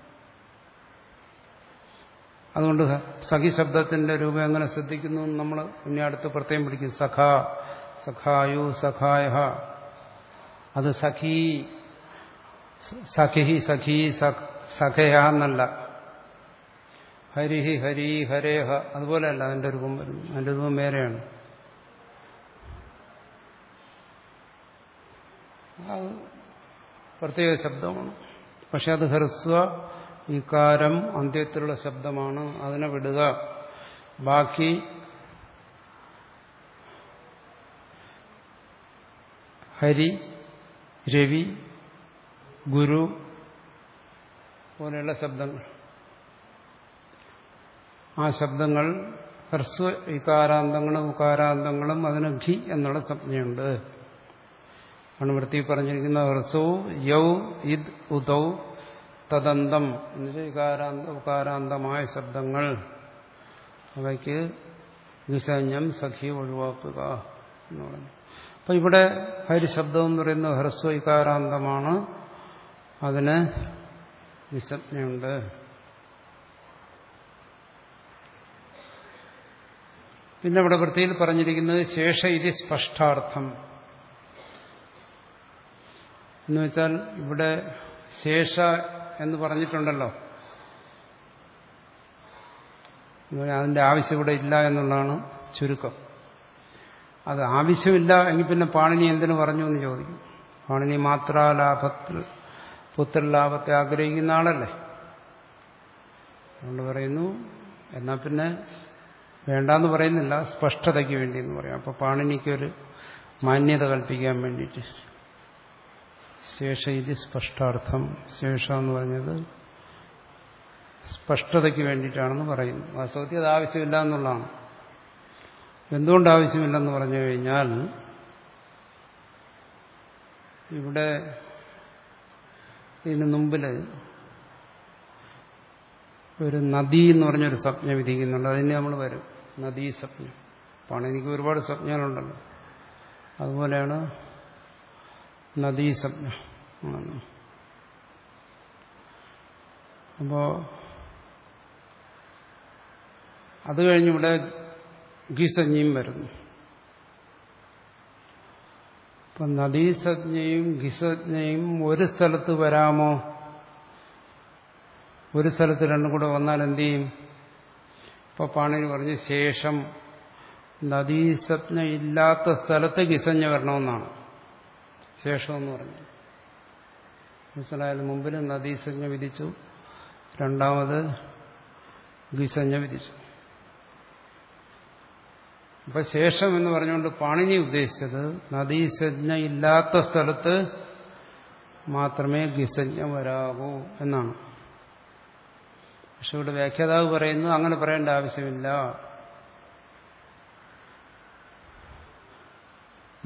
അതുകൊണ്ട് സഖി ശബ്ദത്തിന്റെ രൂപം എങ്ങനെ ശ്രദ്ധിക്കുന്നു നമ്മൾ ഇനി അടുത്ത് പ്രത്യേകം പിടിക്കും സഖ സഖായു സഖായ അത് സഖീ സഖി സഖീ സഖയ എന്നല്ല ഹരിഹി ഹരി ഹരേഹ അതുപോലെയല്ല അതിന്റെ രൂപം വരുന്നു അതിന്റെ രൂപം വേറെയാണ് അത് പ്രത്യേക ശബ്ദമാണ് പക്ഷെ അത് ഹ്രസ്വ ഇക്കാരം അന്ത്യത്തിലുള്ള ശബ്ദമാണ് അതിനെ വിടുക ബാക്കി ഹരി രവി ഗുരു പോലെയുള്ള ശബ്ദങ്ങൾ ആ ശബ്ദങ്ങൾ ഹ്രസ്വ ഇകാരാന്തങ്ങളും ഉകാരാന്തങ്ങളും അതിന് ഘി എന്നുള്ള സംജ്ഞയുണ്ട് ആണ് വൃത്തി പറഞ്ഞിരിക്കുന്ന ഹ്രസ്വവും യൗ ഇദ് ഉദൗ തദന്തം എന്നുവെച്ചാൽ ഇകാരാന്ത ഉകാരാന്തമായ ശബ്ദങ്ങൾ അവയ്ക്ക് വിസഞ്ജം സഖി ഒഴിവാക്കുക എന്ന് പറഞ്ഞു അപ്പൊ ഇവിടെ ഹരിശബ്ദം എന്ന് പറയുന്നത് ഹ്രസ്വ ഇകാരാന്തമാണ് അതിന് വിസജ്ഞയുണ്ട് പിന്നെ ഇവിടെ വൃത്തിയിൽ പറഞ്ഞിരിക്കുന്നത് ശേഷ ഇതി സ്പഷ്ടാർത്ഥം എന്ന് വെച്ചാൽ ഇവിടെ ശേഷ എന്ന് പറഞ്ഞിട്ടുണ്ടല്ലോ അതിന്റെ ആവശ്യം ഇവിടെ ഇല്ല എന്നുള്ളതാണ് ചുരുക്കം അത് ആവശ്യമില്ല എങ്കിൽ പിന്നെ പാണിനി എന്തിനു പറഞ്ഞു എന്ന് ചോദിക്കും പാണിനി മാത്രാലാഭത്തിൽ പുത്രലാഭത്തെ ആഗ്രഹിക്കുന്ന ആളല്ലേ അതുകൊണ്ട് പറയുന്നു എന്നാൽ പിന്നെ വേണ്ടാന്ന് പറയുന്നില്ല സ്പഷ്ടതയ്ക്ക് വേണ്ടി എന്ന് പറയാം അപ്പൊ പാണിനിക്കൊരു മാന്യത കൽപ്പിക്കാൻ വേണ്ടിയിട്ട് ശേഷ ഇത് സ്പഷ്ടാർത്ഥം ശേഷ എന്ന് പറഞ്ഞത് സ്പഷ്ടതയ്ക്ക് വേണ്ടിയിട്ടാണെന്ന് പറയുന്നു വാസ്തവത്തിൽ അത് ആവശ്യമില്ല എന്നുള്ളതാണ് എന്തുകൊണ്ട് ആവശ്യമില്ലെന്ന് പറഞ്ഞു കഴിഞ്ഞാൽ ഇവിടെ ഇതിന് മുമ്പിൽ ഒരു നദി എന്ന് പറഞ്ഞൊരു സ്വപ്നം വിധിക്കുന്നുണ്ട് അതിന് നമ്മൾ വരും നദീ സ്വപ്നം അപ്പോൾ എനിക്ക് ഒരുപാട് സ്വപ്നങ്ങളുണ്ടല്ലോ അതുപോലെയാണ് നദീസജ്ഞ അപ്പോ അത് കഴിഞ്ഞിവിടെ ഗീസജ്ഞയും വരുന്നു അപ്പൊ നദീസജ്ഞയും ഗിസജ്ഞയും ഒരു സ്ഥലത്ത് വരാമോ ഒരു സ്ഥലത്ത് രണ്ടും കൂടെ വന്നാൽ എന്ത് ചെയ്യും ഇപ്പൊ പാണിനി പറഞ്ഞ് ശേഷം നദീസജ്ഞ ഇല്ലാത്ത സ്ഥലത്ത് ഗിസജ്ഞ വരണമെന്നാണ് ശേഷം എന്ന് പറഞ്ഞു മനസ്സിലായാലും മുമ്പിൽ നദീസഞ്ജ വിധിച്ചു രണ്ടാമത് ഗിസഞ്ജ വിധിച്ചു അപ്പൊ ശേഷം എന്ന് പറഞ്ഞുകൊണ്ട് പാണിനി ഉദ്ദേശിച്ചത് നദീസഞ്ജ ഇല്ലാത്ത സ്ഥലത്ത് മാത്രമേ ഗിസഞ്ജ വരാകൂ എന്നാണ് പക്ഷെ ഇവിടെ വ്യാഖ്യാതാവ് പറയുന്നു അങ്ങനെ പറയേണ്ട ആവശ്യമില്ല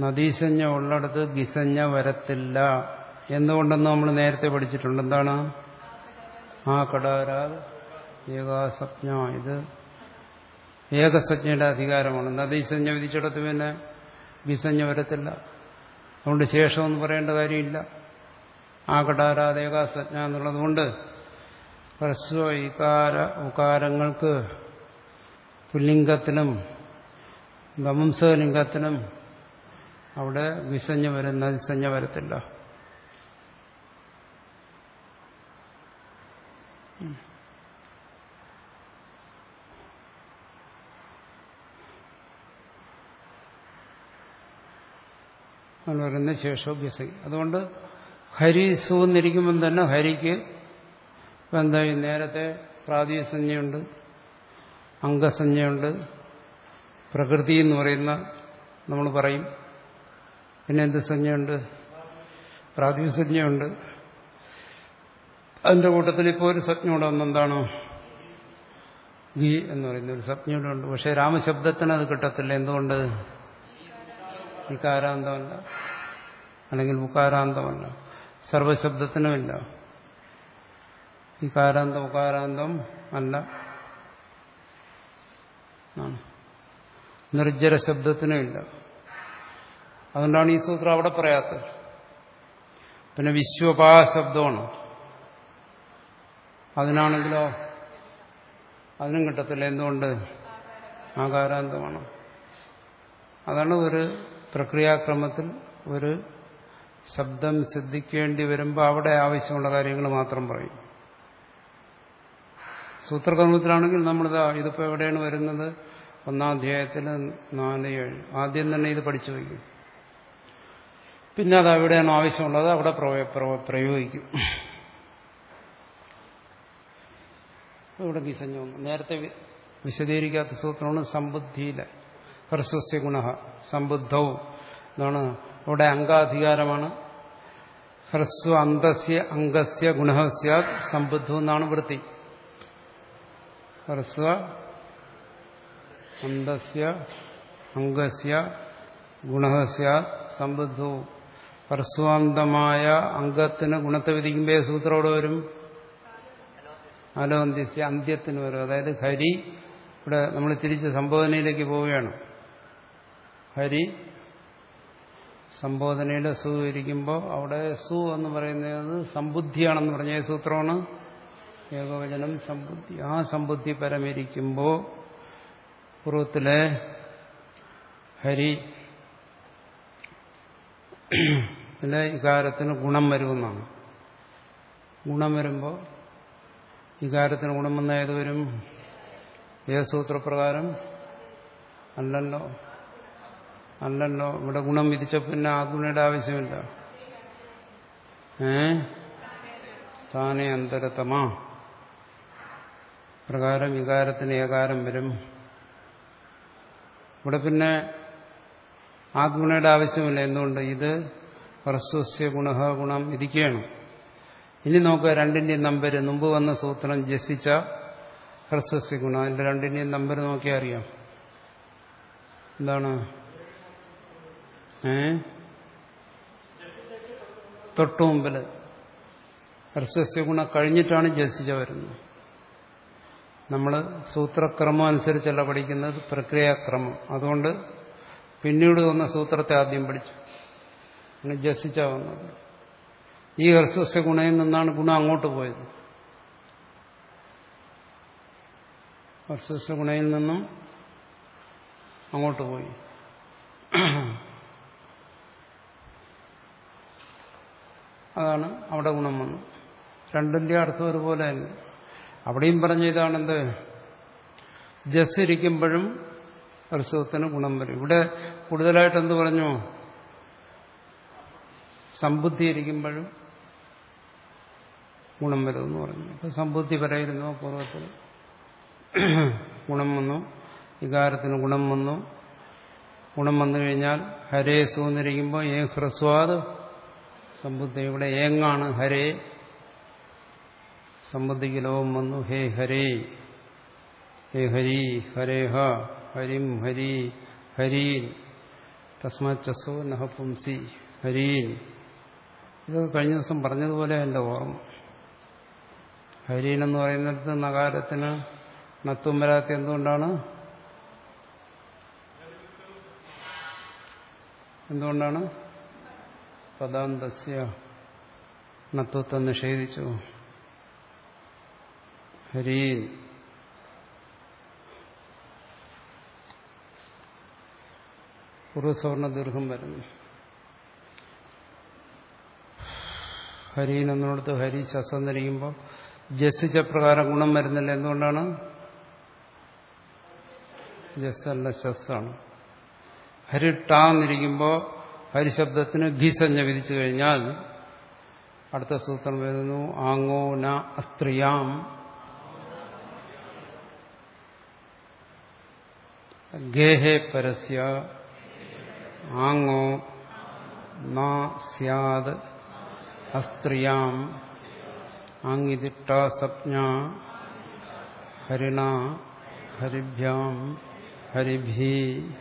നദീസഞ്ജ ഉള്ളിടത്ത് ഗിസഞ്ജ വരത്തില്ല എന്തുകൊണ്ടെന്ന് നമ്മൾ നേരത്തെ പഠിച്ചിട്ടുണ്ട് എന്താണ് ആ കടാരാ ഏകാസജ്ഞ ഇത് ഏകസജ്ഞയുടെ അധികാരമാണ് നദീസഞ്ജ വിധിച്ചിടത്ത് പിന്നെ ഗിസഞ്ജ വരത്തില്ല അതുകൊണ്ട് ശേഷമൊന്നും പറയേണ്ട കാര്യമില്ല ആ കടാരാത് ഏകാസജ്ഞ എന്നുള്ളത് കൊണ്ട് ഹ്രസ്വ ഇകാര ഉകാരങ്ങൾക്ക് പുല്ലിംഗത്തിനും നപുംസകലിംഗത്തിനും അവിടെ വിസഞ്ജ വരുന്ന വിസഞ്ജ വരത്തില്ല എന്ന് പറയുന്ന ശേഷോ ഗസി അതുകൊണ്ട് ഹരി സൂന്നിരിക്കുമ്പം തന്നെ ഹരിക്ക് ഇപ്പം എന്തായി നേരത്തെ പ്രാതിസഞ്ജയുണ്ട് അംഗസഞ്ജയുണ്ട് പ്രകൃതി എന്ന് പറയുന്ന നമ്മൾ പറയും പിന്നെ എന്ത് സംജ്ഞയുണ്ട് പ്രാതിസഞ്ജയുണ്ട് അതിന്റെ കൂട്ടത്തിൽ ഇപ്പോൾ ഒരു സജ്ഞയോടെ ഒന്നെന്താണ് ഗീ എന്ന് പറയുന്ന ഒരു സജ്ഞയുടെ ഉണ്ട് പക്ഷെ രാമശബ്ദത്തിന് അത് കിട്ടത്തില്ല എന്തുകൊണ്ട് ഇകാരാന്തമല്ല അല്ലെങ്കിൽ ഉകാരാന്തമല്ല സർവശബ്ദത്തിനുമില്ല ഇകാരാന്തം ഉകാരാന്തം അല്ല ആണ് നിർജ്ജര ശബ്ദത്തിനുമില്ല അതുകൊണ്ടാണ് ഈ സൂത്രം അവിടെ പറയാത്തത് പിന്നെ വിശ്വപാ ശബ്ദമാണ് അതിനാണെങ്കിലോ അതിനും കിട്ടത്തില്ല എന്തുകൊണ്ട് ആകാരാന്തമാണ് അതാണ് ഒരു പ്രക്രിയാക്രമത്തിൽ ഒരു ശബ്ദം സിദ്ധിക്കേണ്ടി വരുമ്പോൾ അവിടെ ആവശ്യമുള്ള കാര്യങ്ങൾ മാത്രം പറയും സൂത്രകർമ്മത്തിലാണെങ്കിൽ നമ്മളിതാ ഇതിപ്പോൾ എവിടെയാണ് വരുന്നത് ഒന്നാം അധ്യായത്തിൽ നാല് ഏഴ് ആദ്യം തന്നെ ഇത് പഠിച്ചു വയ്ക്കും പിന്നെ അത് എവിടെയാണ് ആവശ്യമുള്ളത് അവിടെ പ്രയോഗിക്കും ഇവിടെ വിസഞ്ജം നേരത്തെ വിശദീകരിക്കാത്ത സൂത്രമാണ് സമ്പുദ്ധിയിലെ ഹ്രസ്വസ്യ ഗുണ സമ്പുദ്ധവും എന്നാണ് ഇവിടെ അംഗാധികാരമാണ് ഹ്രസ്വ അന്തസ്യ അംഗസ്യ ഗുണ സ്യാത് സമ്പുദ്ധം എന്നാണ് വൃത്തി ഹ്രസ്വ അന്തസ്യ അംഗസ്യ ഗുണ സ്യാത് സമ്പുദ്ധവും ഹ്രസ്വാന്തമായ അംഗത്തിന് ഗുണത്തെ വിധിക്കുമ്പോൾ സൂത്രോട് വരും അലോന്ത്യസ്യ അന്ത്യത്തിന് വരും അതായത് ഹരി ഇവിടെ നമ്മൾ തിരിച്ച് സംബോധനയിലേക്ക് പോവുകയാണ് ഹരി സംബോധനയിൽ സു ഇരിക്കുമ്പോൾ അവിടെ സു എന്ന് പറയുന്നത് സമ്പുദ്ധിയാണെന്ന് പറഞ്ഞ സൂത്രമാണ് ഏകവചനം സമ്പുദ്ധി ആ സമ്പുദ്ധി പരമിരിക്കുമ്പോൾ പൂർവത്തിലെ ഹരി പിന്നെ ഇകാരത്തിന് ഗുണം വരുമെന്നാണ് ഗുണം വരുമ്പോൾ ഇകാരത്തിന് ഗുണം വന്ന ഏത് വരും ഏത് സൂത്രപ്രകാരം അല്ലല്ലോ അല്ലല്ലോ ഇവിടെ ഗുണം വിധിച്ച പിന്നെ ആ ഗുണയുടെ ആവശ്യമില്ല ഏ സ്ഥാനെ അന്തരതമാ പ്രകാരം വികാരത്തിന് ഏകാരം വരും ഇവിടെ പിന്നെ ആ ഗുണയുടെ ആവശ്യമില്ല എന്തുകൊണ്ട് ഇത് ഹ്രസ്വസ്യ ഗുണ ഗുണം ഇരിക്കുകയാണ് ഇനി നോക്കുക രണ്ടിന്റെയും നമ്പർ മുമ്പ് വന്ന സൂത്രം ജസിച്ച ഹ്രസ്വസ്യ ഗുണം അതിന്റെ രണ്ടിന്റെയും നമ്പർ നോക്കിയാൽ അറിയാം എന്താണ് ഏ തൊട്ടു മുമ്പില് ഹ്രസ്വസ്യ ഗുണം കഴിഞ്ഞിട്ടാണ് ജസിച്ച വരുന്നത് നമ്മൾ സൂത്രക്രമം അനുസരിച്ചല്ല പഠിക്കുന്നത് പ്രക്രിയാക്രമം അതുകൊണ്ട് പിന്നീട് വന്ന സൂത്രത്തെ ആദ്യം പഠിച്ചു അങ്ങനെ ജസിച്ച വന്നത് ഈ ഹ്രസ്വസ്യ ഗുണയിൽ നിന്നാണ് ഗുണം അങ്ങോട്ട് പോയത് ഹ്രസ്വസ്യ ഗുണയിൽ നിന്നും അങ്ങോട്ട് പോയി അതാണ് അവിടെ ഗുണം വന്നു രണ്ടിന്റെ അർത്ഥം ഒരുപോലെ തന്നെ അവിടെയും പറഞ്ഞ ഇതാണെന്ത് ജസ് ഇരിക്കുമ്പോഴും ഹ്രസ്വത്തിന് ഗുണം വരും ഇവിടെ കൂടുതലായിട്ട് എന്ത് പറഞ്ഞു സമ്പുദ്ധി ഇരിക്കുമ്പോഴും ഗുണം വരുമെന്ന് പറഞ്ഞു അപ്പൊ സമ്പുദ്ധി പറയുന്നു പൂർവ്വത്തിൽ ഗുണം വന്നു വികാരത്തിന് ഗുണം വന്നു ഗുണം വന്നു കഴിഞ്ഞാൽ ഹരേ സൂന്നിരിക്കുമ്പോൾ ഏ ഹ്രസ്വാദ് സമ്പുദ്ധി ഇവിടെ ഏങ്ങാണ് ഹരേ സമ്പുദ്ധിക്ക് ലോകം വന്നു ഹേ ഹരേ ഹേ ഹരി ഹരേ ഹ ഹരിം ഹരി ഹരീൻ തസ്മാച്ചസോ നഹ പുംസി ഹരീൻ ഇത് കഴിഞ്ഞ ദിവസം പറഞ്ഞതുപോലെ എൻ്റെ ഓർമ്മ ഹരീൻ എന്ന് പറയുന്നിടത്ത് നഗാരത്തിന് നത്തും വരാത്ത എന്തുകൊണ്ടാണ് എന്തുകൊണ്ടാണ് പദാന്തസ്യ നത്വത്തെ നിഷേധിച്ചു ഹരീൻ പൂർവ്വസവർണ ദീർഘം വരുന്നു ഹരീൻ എന്നിടത്ത് ഹരി ശസ്സം ധരിക്കുമ്പോൾ ജസിച്ച പ്രകാരം ഗുണം വരുന്നില്ല എന്തുകൊണ്ടാണ് ജസ്സല്ല ശസ്സാണ് ഹരിട്ടാന്നിരിക്കുമ്പോൾ ഹരിശബ്ദത്തിന് ഘീസഞ്ജ വിധിച്ചു കഴിഞ്ഞാൽ അടുത്ത സൂത്രം വരുന്നു ആങ്ങോ ന അസ്ത്രിയാം ഗേഹേ പരസ്യ ആങ്ങോ ന സ്യാദ് അസ്ത്രിയാം ആങ്ങിതിട്ട സപ്ഞ ഹരിണ ഹരിഭ്യാം ഹരിഭീ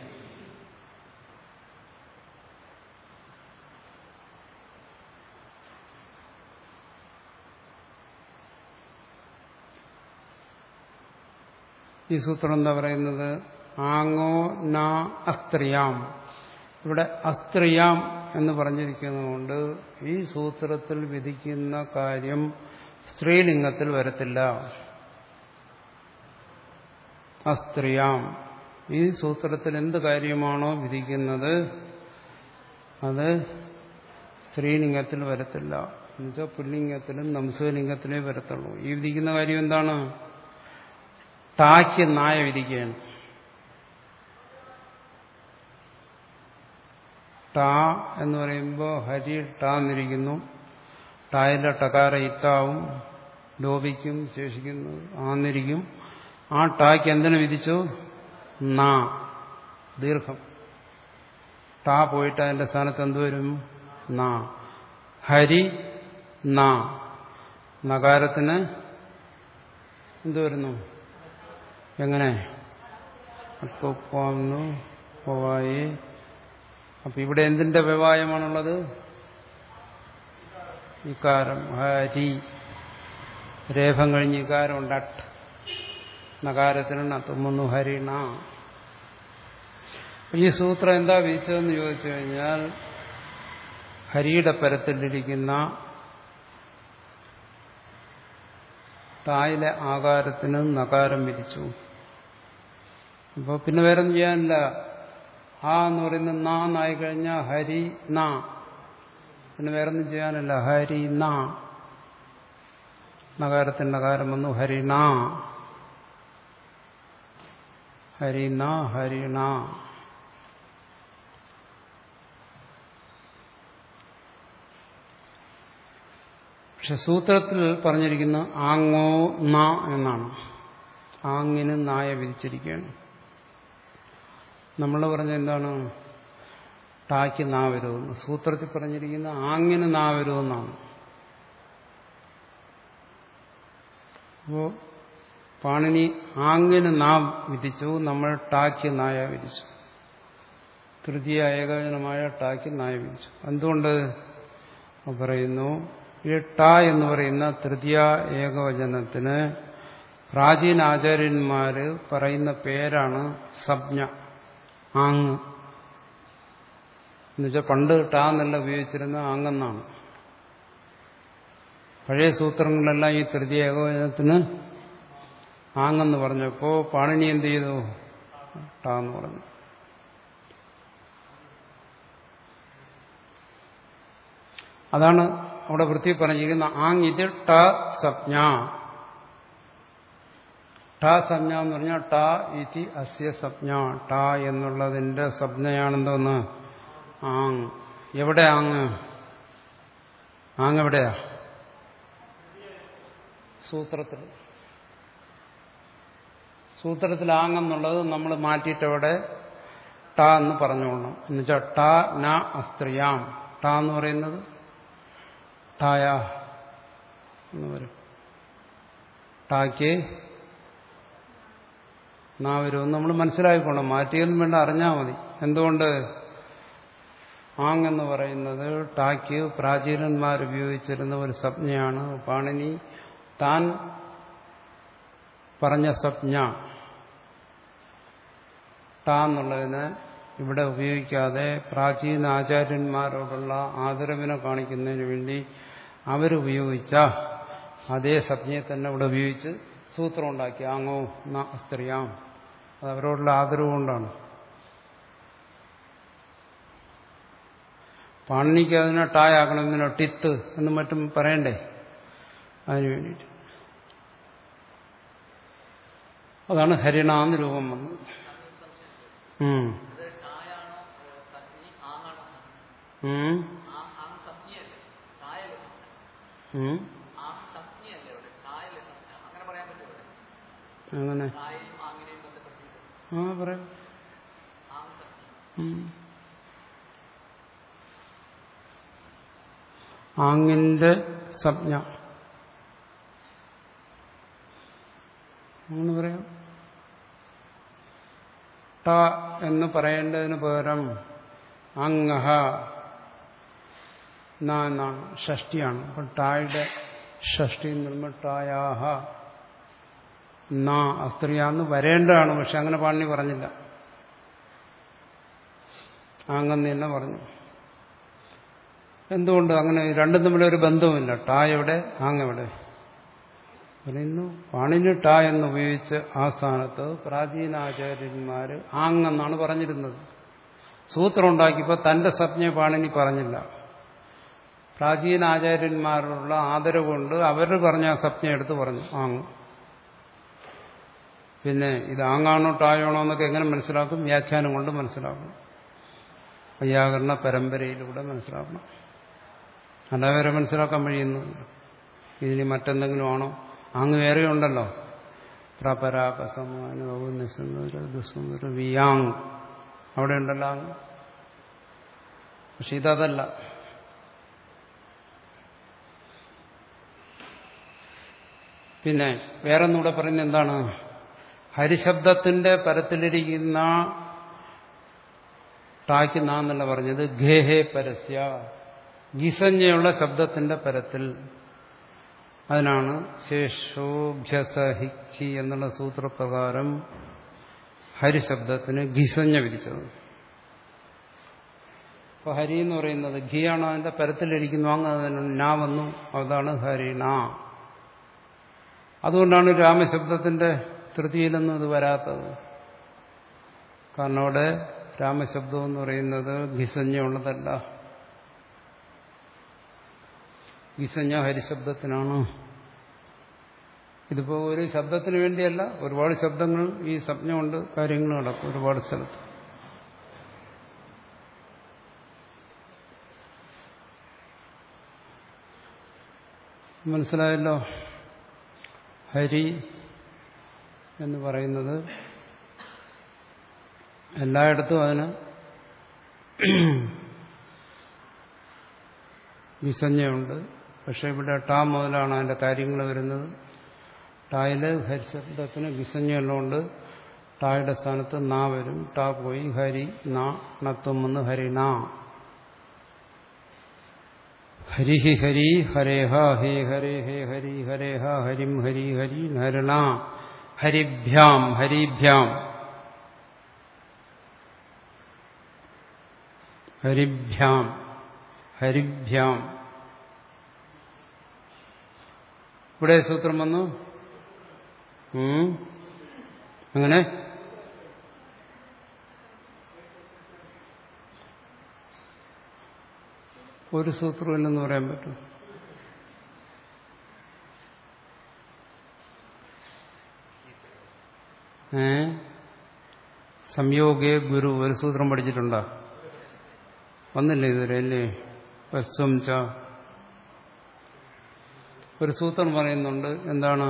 ഈ സൂത്രം എന്താ പറയുന്നത് ആങ്ങോ ന അസ്ത്രിയാം ഇവിടെ അസ്ത്രിയാം എന്ന് പറഞ്ഞിരിക്കുന്നതുകൊണ്ട് ഈ സൂത്രത്തിൽ വിധിക്കുന്ന കാര്യം സ്ത്രീലിംഗത്തിൽ വരത്തില്ല അസ്ത്രിയാം ഈ സൂത്രത്തിൽ എന്ത് കാര്യമാണോ വിധിക്കുന്നത് അത് സ്ത്രീലിംഗത്തിൽ വരത്തില്ല എന്നുവെച്ചാൽ പുല്ലിംഗത്തിലും നംസുലിംഗത്തിലേ വരത്തുള്ളൂ ഈ വിധിക്കുന്ന കാര്യം എന്താണ് ടാക്ക് നായ വിധിക്കുകയാണ് ടാ എന്ന് പറയുമ്പോൾ ഹരി ടാ എന്നിരിക്കുന്നു ടായിലെ ടകാര ഇത്താവും ലോപിക്കും ശേഷിക്കുന്നു ആന്നിരിക്കും ആ ടാക്ക് എന്തിനു വിധിച്ചു നാ ദീർഘം ടാ പോയിട്ട് അതിന്റെ സ്ഥാനത്ത് എന്തുവരും നാ ഹരി നാ നകാരത്തിന് എന്തു വരുന്നു എങ്ങനെ അപ്പൊന്നു പോവായി അപ്പൊ ഇവിടെ എന്തിന്റെ വ്യവായമാണുള്ളത് ഇക്കാരം ഹരി രേഖം കഴിഞ്ഞ് ഇക്കാരം ഉണ്ട് അട്ട് നകാരത്തിന് നത്തുമ്മുന്നു ഹരിണ ഈ സൂത്രം എന്താ വീച്ചതെന്ന് ചോദിച്ചു കഴിഞ്ഞാൽ ഹരിയുടെ പരത്തിലിരിക്കുന്ന തായിലെ ആകാരത്തിന് നകാരം വിധിച്ചു അപ്പോൾ പിന്നെ വേറെ ഒന്നും ചെയ്യാനില്ല ആ എന്ന് പറയുന്ന നാ നായി കഴിഞ്ഞാൽ ഹരി നാ പിന്നെ വേറെ ഒന്നും ചെയ്യാനില്ല ഹരി നാ നകാരത്തിന് നകാരം വന്നു ഹരിണ ഹരിണ ഹരിണ പക്ഷെ സൂത്രത്തിൽ പറഞ്ഞിരിക്കുന്ന ആങ്ങോ ന എന്നാണ് ആങ്ങിന് നായ വിധിച്ചിരിക്കുകയാണ് നമ്മൾ പറഞ്ഞ എന്താണ് ടാക്ക് നാ വരുമെന്ന് സൂത്രത്തിൽ പറഞ്ഞിരിക്കുന്ന ആങ്ങിന് നാ വരുമെന്നാണ് അപ്പോ പാണിനി ആങ്ങിന് നാ വിധിച്ചു നമ്മൾ ടാക്ക് നായ വിധിച്ചു തൃതീയ ഏകവചനമായ ടാക്ക് നായ വിധിച്ചു എന്തുകൊണ്ട് പറയുന്നു ഈ ട എന്ന് പറയുന്ന തൃതീയ ഏകവചനത്തിന് പ്രാചീന ആചാര്യന്മാര് പറയുന്ന പേരാണ് സപ്ഞ ആങ് എന്നുവെച്ചാൽ പണ്ട് ട എന്നല്ല ഉപയോഗിച്ചിരുന്ന ആങ്ങെന്നാണ് പഴയ സൂത്രങ്ങളിലെല്ലാം ഈ തൃതീയ ഏകവചനത്തിന് ആങ്ങെന്ന് പറഞ്ഞപ്പോൾ പാണിനി എന്ത് ചെയ്തു ട എന്ന് പറഞ്ഞു അതാണ് അവിടെ വൃത്തി പറഞ്ഞിരിക്കുന്ന ആങ് ഇത് ട സപ്ഞ ട സംജ്ഞ എന്ന് പറഞ്ഞാൽ ട ഇതി അസ്യ സപ്ഞ ട എന്നുള്ളതിന്റെ സംജ്ഞയാണെന്തോന്ന് ആങ് എവിടെ ആങ് ആങ് എവിടെയാ സൂത്രത്തിൽ സൂത്രത്തിൽ ആങ്ങെന്നുള്ളത് നമ്മൾ മാറ്റിയിട്ട് അവിടെ ട എന്ന് പറഞ്ഞോളണം എന്നുവെച്ചാൽ ട ന അസ്ത്രിയാം ട എന്ന് പറയുന്നത് ടായ എന്ന് വരും ടാക്ക് നാ വരും നമ്മൾ മനസ്സിലാക്കിക്കോണം മാറ്റിയൊന്നും വേണ്ട അറിഞ്ഞാൽ മതി എന്തുകൊണ്ട് ആങ് എന്ന് പറയുന്നത് ടാക്ക് പ്രാചീനന്മാർ ഉപയോഗിച്ചിരുന്ന ഒരു സംജ്ഞയാണ് പാണിനി താൻ പറഞ്ഞ സംജ്ഞ ടാ എന്നുള്ളതിന് ഇവിടെ ഉപയോഗിക്കാതെ പ്രാചീന ആചാര്യന്മാരോടുള്ള ആദരവിനെ കാണിക്കുന്നതിന് വേണ്ടി അവരുപയോഗിച്ച അതേ സംജ്ഞയെ തന്നെ ഇവിടെ ഉപയോഗിച്ച് സൂത്രം ഉണ്ടാക്കി ആങ്ങോ ന സ്ത്രീയാം അത് അവരോടുള്ള ആദരവ് കൊണ്ടാണ് പാണിനിക്ക് അതിനെ ടായാക്കണം ഇതിനെ ടിത്ത് എന്നും മറ്റും പറയണ്ടേ അതിനു വേണ്ടിയിട്ട് അതാണ് ഹരിണാന്ന് രൂപം വന്നത് ഉം.
ഇത് ടായാണോ ഏഹ്, സജ്ഞി ആങ്ങാണോ സജ്ഞി
ഉം.
ആ ആങ് സജ്ഞിയല്ലേ ടായല്ലേ സജ്ഞ
ഉം.
ആങ് സജ്ഞിയല്ലേ ഇവിടെ ടായല്ലേ സജ്ഞ അങ്ങനെ പറയാൻ പറ്റുമോ ഇവിടെ
അങ്ങനെ
ടായയും ആങ്ങിനെയും ബന്ധപ്പെടുത്തിയിട്ട്
ആ പറയാം
ആങ് സജ്ഞി
ഉം. ആങ്ങിന്റെ സംജ്ഞ അങ്ങനെ പറയാം ട എന്ന് പറയേണ്ടതിന് പകരം അങ്ങഹ ന എന്നാണ് ഷഷ്ടിയാണ് അപ്പം ടായുടെ ഷഷ്ടി എന്ന് പറയുമ്പോൾ ടായാഹ ന അസ്ത്രീയാന്ന് വരേണ്ടതാണ് പക്ഷെ അങ്ങനെ പാണി പറഞ്ഞില്ല ആങ്ങെന്ന് തന്നെ പറഞ്ഞു എന്തുകൊണ്ട് അങ്ങനെ രണ്ടും തമ്മിലൊരു ബന്ധവുമില്ല ടാ എവിടെ ആങ്ങെവിടെ പറയുന്നു പാണിന് ടാ എന്ന് ഉപയോഗിച്ച് ആ സ്ഥാനത്ത് പ്രാചീന ആചാര്യന്മാര് ആങ്ങെന്നാണ് പറഞ്ഞിരുന്നത് സൂത്രം ഉണ്ടാക്കിയപ്പോൾ തന്റെ സംജ്ഞ പാണിനി പറഞ്ഞില്ല പ്രാചീന ആചാര്യന്മാരുള്ള ആദരവ് കൊണ്ട് അവർ പറഞ്ഞ ആ സംജ്ഞ എടുത്ത് പറഞ്ഞു ആങ് പിന്നെ ഇത് ആങ്ങാണോ ടായാണോ എന്നൊക്കെ എങ്ങനെ മനസ്സിലാക്കും വ്യാഖ്യാനം കൊണ്ട് മനസ്സിലാക്കണം വൈയാകരണ പരമ്പരയിലൂടെ മനസ്സിലാക്കണം അല്ലാതെ വരെ മനസ്സിലാക്കാൻ കഴിയുന്നു ഇതിന് മറ്റെന്തെങ്കിലും ആണോ അങ്ങ് വേറെ ഉണ്ടല്ലോ പ്രപരാപസമാനുസുന്ദര വിയാങ് അവിടെ ഉണ്ടല്ലോ അങ്ങ് പക്ഷെ ഇതല്ല പിന്നെ വേറൊന്നുകൂടെ പറയുന്നത് എന്താണ് ഹരിശബ്ദത്തിന്റെ പരത്തിലിരിക്കുന്ന ടാക്കുന്ന എന്നല്ല പറഞ്ഞത് ഘേഹേ പരസ്യ ഗിസഞ്ജയുള്ള ശബ്ദത്തിന്റെ പരത്തിൽ അതിനാണ് ശേഷോഭ്യസഹിഖി എന്നുള്ള സൂത്രപ്രകാരം ഹരിശബ്ദത്തിന് ഗിസഞ്ജ വിധിച്ചത് അപ്പൊ ഹരി എന്ന് പറയുന്നത് ഘിയാണ് അതിന്റെ പരത്തിലിരിക്കുന്നു അങ്ങ് അതിന് നാ വന്നു അതാണ് ഹരിണ അതുകൊണ്ടാണ് രാമശബ്ദത്തിന്റെ തൃതിയിലൊന്നും ഇത് വരാത്തത് കാരണം അവിടെ രാമശബ്ദം എന്ന് പറയുന്നത് ഗിസഞ്ജയുള്ളതല്ല ഗിസഞ്ജ ഹരിശബ്ദത്തിനാണ് ഇതിപ്പോ ഒരു ശബ്ദത്തിന് വേണ്ടിയല്ല ഒരുപാട് ശബ്ദങ്ങൾ ഈ സ്വപ്നം കൊണ്ട് കാര്യങ്ങൾ നടക്കും ഒരുപാട് സ്ഥലത്ത് മനസ്സിലായല്ലോ ഹരി എന്ന് പറയുന്നത് എല്ലായിടത്തും അതിന് വിസഞ്ജയുണ്ട് പക്ഷെ ഇവിടെ ടാ മുതലാണ് അതിന്റെ കാര്യങ്ങൾ വരുന്നത് ടായില് ഹരിശബ്ദത്തിന് വിസഞ്ജയുള്ളതുകൊണ്ട് ടായുടെ സ്ഥാനത്ത് നാ വരും ടാ പോയി ഹരി നാ ണത്വം വന്ന് ഹരിണ ഹരിഹി ഹരി ഹരേഹ ഹേ ഹരേ ഹേ ഹരി ഹരേഹ ഹരിം ഹരി ഹരി ഹരിണ ഹരിഭ്യാം ഹരിഭ്യാം ഹരിഭ്യാം ഹരിഭ്യാം ഇവിടെ സൂത്രം വന്നു ഉം. അങ്ങനെ ഒരു സൂത്രമില്ലെന്ന് പറയാൻ പറ്റും ഏ സംയോഗേ ഗുരു ഒരു സൂത്രം പഠിച്ചിട്ടുണ്ടോ വന്നില്ലേ ഇതുവരെ അല്ലേ വസ്വം ച ഒരു സൂത്രം പറയുന്നുണ്ട് എന്താണ്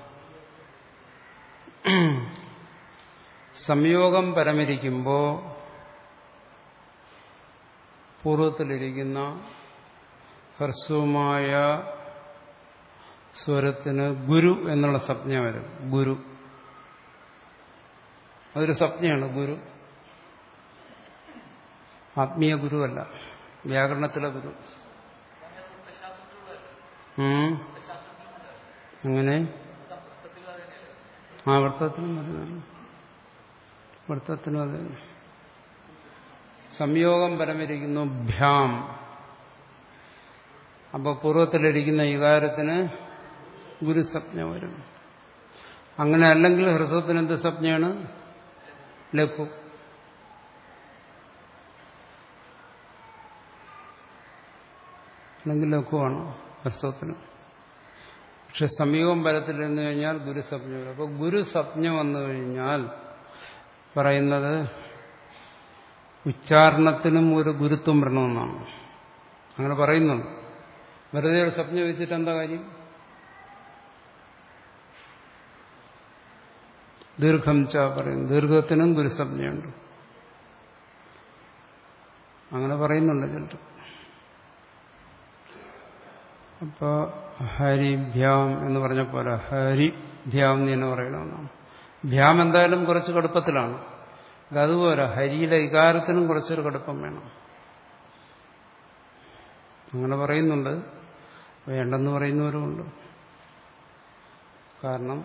സംയോഗം പരമിരിക്കുമ്പോ പൂർവ്വത്തിലിരിക്കുന്ന ഹ്രസ്വമായ സ്വരത്തിന് ഗുരു എന്നുള്ള സംജ്ഞ വരും ഗുരു അതൊരു സംജ്ഞയാണ് ഗുരു ആത്മീയ ഗുരുവല്ല വ്യാകരണത്തിലെ ഗുരു ഉം. അങ്ങനെ ആ വൃത്തത്തിനും വരുന്നതാണ് വൃത്തത്തിനും അത് തന്നെ. സംയോഗം പരമിരിക്കുന്നു ഭ്യാം അപ്പൊ പൂർവ്വത്തിലിരിക്കുന്ന വികാരത്തിന് ഗുരുസപ്ഞ വരും അങ്ങനെ അല്ലെങ്കിൽ ഹ്രസ്വത്തിന് എന്ത് സപ്ഞയാണ് ലഘു അല്ലെങ്കിൽ ലഘുവാണ് ഹ്രസ്വത്തിന് പക്ഷെ സംയോഗം പരത്തിലിരുന്നു കഴിഞ്ഞാൽ ഗുരുസപ്ഞ വരും അപ്പോൾ ഗുരുസപ്ഞ വന്നു കഴിഞ്ഞാൽ പറയുന്നത് ഉച്ചാരണത്തിനും ഒരു ഗുരുത്വം വരണമെന്നാണ് അങ്ങനെ പറയുന്നുണ്ട് വെറുതെ ഒരു സ്വപ്ന വെച്ചിട്ട് എന്താ കാര്യം ദീർഘം ച പറയുന്നു ദീർഘത്തിനും ഗുരുസപ്ഞയുണ്ട് അങ്ങനെ പറയുന്നുണ്ട് ചിലർ അപ്പോ ഹരിഭ്യാം എന്ന് പറഞ്ഞ പോലെ ഹരിഭ്യാം എന്ന് തന്നെ പറയണമെന്നാണ് ഭ്യാം എന്തായാലും കുറച്ച് കടുപ്പത്തിലാണ് ഇത് അതുപോലെ ഹരിയിലെ വികാരത്തിനും കുറച്ചൊരു കടുപ്പം വേണം അങ്ങനെ പറയുന്നുണ്ട് വേണ്ടെന്ന് പറയുന്നവരുമുണ്ട് കാരണം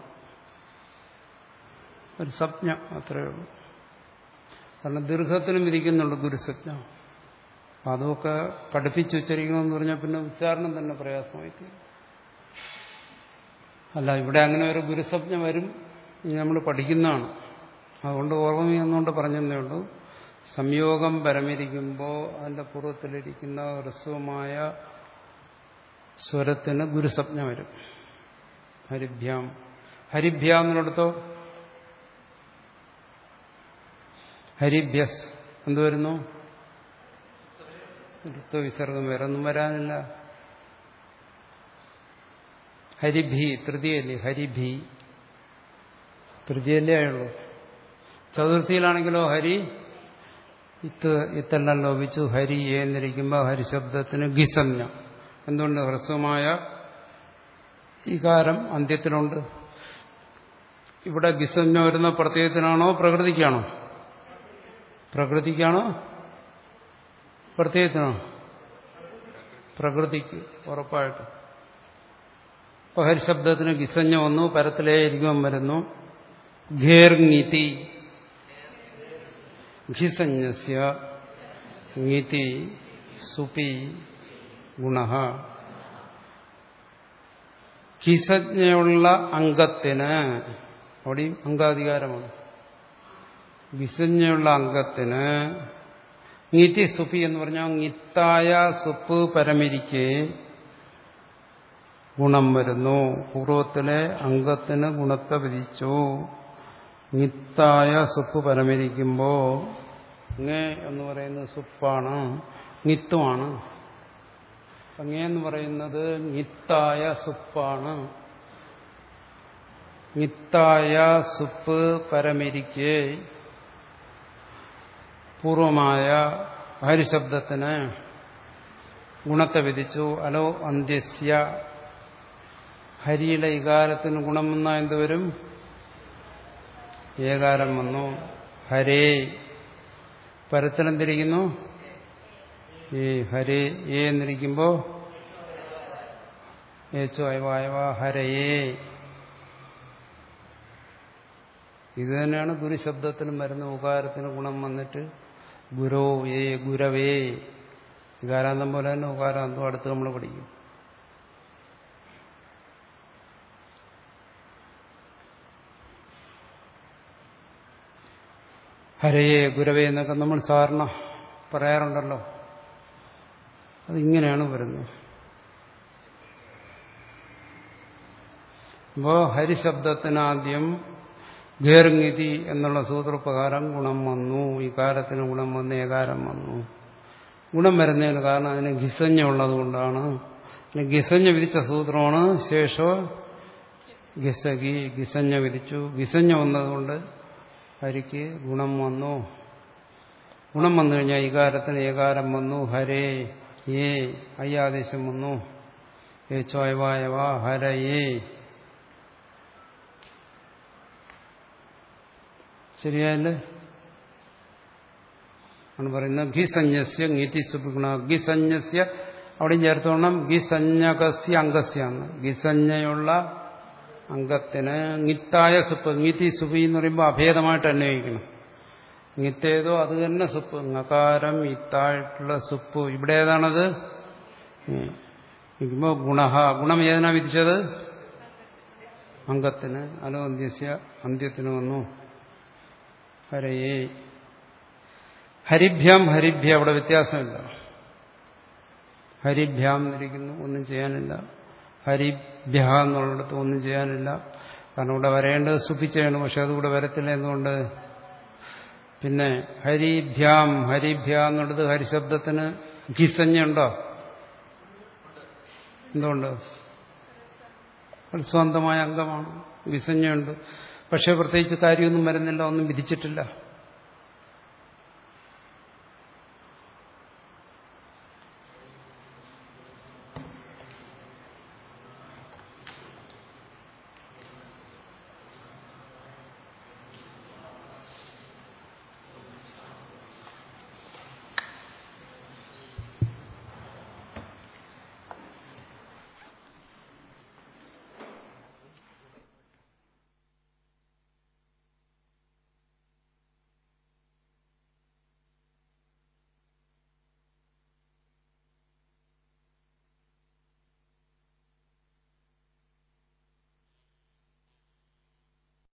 ഒരു സ്വപ്ന അത്രയേ ഉള്ളൂ കാരണം ദീർഘത്തിനും ഇരിക്കുന്നുണ്ട് ഗുരുസ്വപ്ന അപ്പം അതൊക്കെ പഠിപ്പിച്ച് ഉച്ചരിക്കണമെന്ന് പറഞ്ഞാൽ പിന്നെ ഉച്ചാരണം തന്നെ പ്രയാസമായി തീരും അല്ല ഇവിടെ അങ്ങനെ ഒരു ഗുരുസ്വപ്ന വരും ഇനി നമ്മൾ പഠിക്കുന്നതാണ് അതുകൊണ്ട് ഓർമ്മയെന്നുകൊണ്ട് പറഞ്ഞതേ ഉള്ളൂ സംയോഗം പരമിരിക്കുമ്പോൾ അതിന്റെ പൂർവ്വത്തിലിരിക്കുന്ന ഹ്രസ്വമായ സ്വരത്തിന് ഗുരുസ്വപ്ന വരും ഹരിഭ്യാം ഹരിഭ്യാം എന്നിടത്തോ ഹരിഭ്യസ് എന്ത് വരുന്നു ഋത്വവിസർഗം വേറെ ഒന്നും വരാനില്ല ഹരിഭി തൃതീയല്ലേ ഹരിഭി തൃതീയല്ലേ ആയുള്ളൂ ചതുർത്ഥിയിലാണെങ്കിലോ ഹരി ഇത്ത് ഇത്തെല്ലാം ലോപിച്ചു ഹരി എന്നിരിക്കുമ്പോൾ ഹരിശബ്ദത്തിന് ഗിസഞ്ജ എന്തുകൊണ്ട് ഹ്രസ്വമായ ഇകാരം അന്ത്യത്തിലുണ്ട് ഇവിടെ ഗിസഞ്ജ വരുന്ന പ്രത്യയത്തിനാണോ പ്രകൃതിക്കാണോ പ്രകൃതിക്കാണോ പ്രത്യയത്തിനോ പ്രകൃതിക്ക് ഉറപ്പായിട്ടും ഇപ്പൊ ഹരിശബ്ദത്തിന് ഗിസഞ്ജ വന്നു പരത്തിലേ ഇരിക്കുവാൻ വരുന്നു ഘേർങ്ങിതി ഘിസഞ്ജസ്യ ങ്ങിതി സുപി ഗുണ ഘിസജ്ഞയുള്ള അംഗത്തിന് അവിടെയും അംഗാധികാരമാണ് വിസഞ്ജയുള്ള അംഗത്തിന് നീതി സുപ്പി എന്ന് പറഞ്ഞാൽ നിത്തായ സുപ്പ് പരമിരിക്കെ ഗുണം വരുന്നു പൂർവത്തിലെ അംഗത്തിന് ഗുണത്തെ വിധിച്ചു നിത്തായ സുപ്പ് പരമിരിക്കുമ്പോ അങ്ങേ എന്ന് പറയുന്നത് സുപ്പാണ് നിത്വമാണ് അങ്ങേ എന്ന് പറയുന്നത് നിത്തായ സുപ്പാണ് നിത്തായ സുപ്പ് പരമിരിക്കെ പൂർവമായ ഹരിശബ്ദത്തിന് ഗുണത്തെ വിധിച്ചു അലോ അന്ത്യസ്യ ഹരിയിലെ ഇകാരത്തിന് ഗുണം വന്നാൽ എന്തുവരും ഏകാരം വന്നു ഹരേ പരത്തിലെന്തിരിക്കുന്നു ഈ ഹരേ ഏ എന്നിരിക്കുമ്പോ ഏച്ചു അയവായവ ഹരയേ ഇത് തന്നെയാണ് ഗുരുശബ്ദത്തിനും വരുന്ന ഉകാരത്തിന് ഗുണം വന്നിട്ട് ഗുരോ ഏ ഗുരവേ വികാരാന്തം പോലെ തന്നെ ഉകാരാന്തം അടുത്ത് നമ്മൾ പഠിക്കും ഹരയെ ഗുരവേ എന്നൊക്കെ നമ്മൾ സാധാരണ പറയാറുണ്ടല്ലോ അതിങ്ങനെയാണ് വരുന്നത് അപ്പോ ഹരിശബ്ദത്തിനാദ്യം ഗേർങ്ങിതി എന്നുള്ള സൂത്രപ്രകാരം ഗുണം വന്നു ഇകാരത്തിന് ഗുണം വന്ന് ഏകാരം വന്നു ഗുണം വരുന്നതിന് കാരണം അതിന് ഗിസഞ്ഞ ഉള്ളത് കൊണ്ടാണ് ഗിസഞ്ഞ വിധിച്ച സൂത്രമാണ് ശേഷോ ഗിസകി ഗിസഞ്ഞ വിധിച്ചു ഗിസഞ്ഞ വന്നതുകൊണ്ട് ഹരിക്ക് ഗുണം വന്നു ഗുണം വന്നു കഴിഞ്ഞാൽ ഇകാരത്തിന് ഏകാരം വന്നു ഹരേ ഏ അയ്യാദേശം വന്നു ഏച്ചോയവായവ ഹരയേ ശരിയായല്ലേ ആണ് പറയുന്നത് ഗിസഞ്ജസ്യ ഗീതി സുഗുണ ഗിസഞ്ജസ്യ അവിടെയും ചേർത്തോണം ഗിസഞ്ജകസ്യ അംഗസ്യാന്ന് ഗിസഞ്ജയുള്ള അംഗത്തിന് ഗിത്തായ സുപ്പ് ഗീതി സുപി എന്ന് പറയുമ്പോൾ അഭേദമായിട്ട് അന്വയിക്കണം ഗിത്തേതോ അത് തന്നെ സുപ്പ് ngകാരം ഇത്തായിട്ടുള്ള സുപ്പ് ഇവിടെ ഏതാണത് ഇരിക്കുമ്പോൾ ഗുണ ഗുണം ഏതിനാ വിധിച്ചത് അംഗത്തിന് അലോന്ത്യസ്യ അന്ത്യത്തിന് വന്നു ഹരയേ ഹരിഭ്യാം ഹരിഭ്യ അവിടെ വ്യത്യാസമില്ല ഹരിഭ്യാം എന്നിരിക്കുന്നു ഒന്നും ചെയ്യാനില്ല ഹരിഭ്യ എന്നുള്ളിടത്ത് ഒന്നും ചെയ്യാനില്ല കാരണം ഇവിടെ വരേണ്ടത് സുഖിച്ചാണ് പക്ഷെ അതുകൂടെ വരത്തില്ല എന്തുകൊണ്ട് പിന്നെ ഹരിഭ്യാം ഹരിഭ്യ എന്നുള്ളത് ഹരിശബ്ദത്തിന് ഗിസഞ്ജുണ്ടോ എന്തുകൊണ്ട് അത് സ്വന്തമായ അംഗമാണ് വിസഞ്ജയുണ്ട് പക്ഷെ പ്രത്യേകിച്ച് കാര്യമൊന്നും വരുന്നില്ല ഒന്നും വിധിച്ചിട്ടില്ല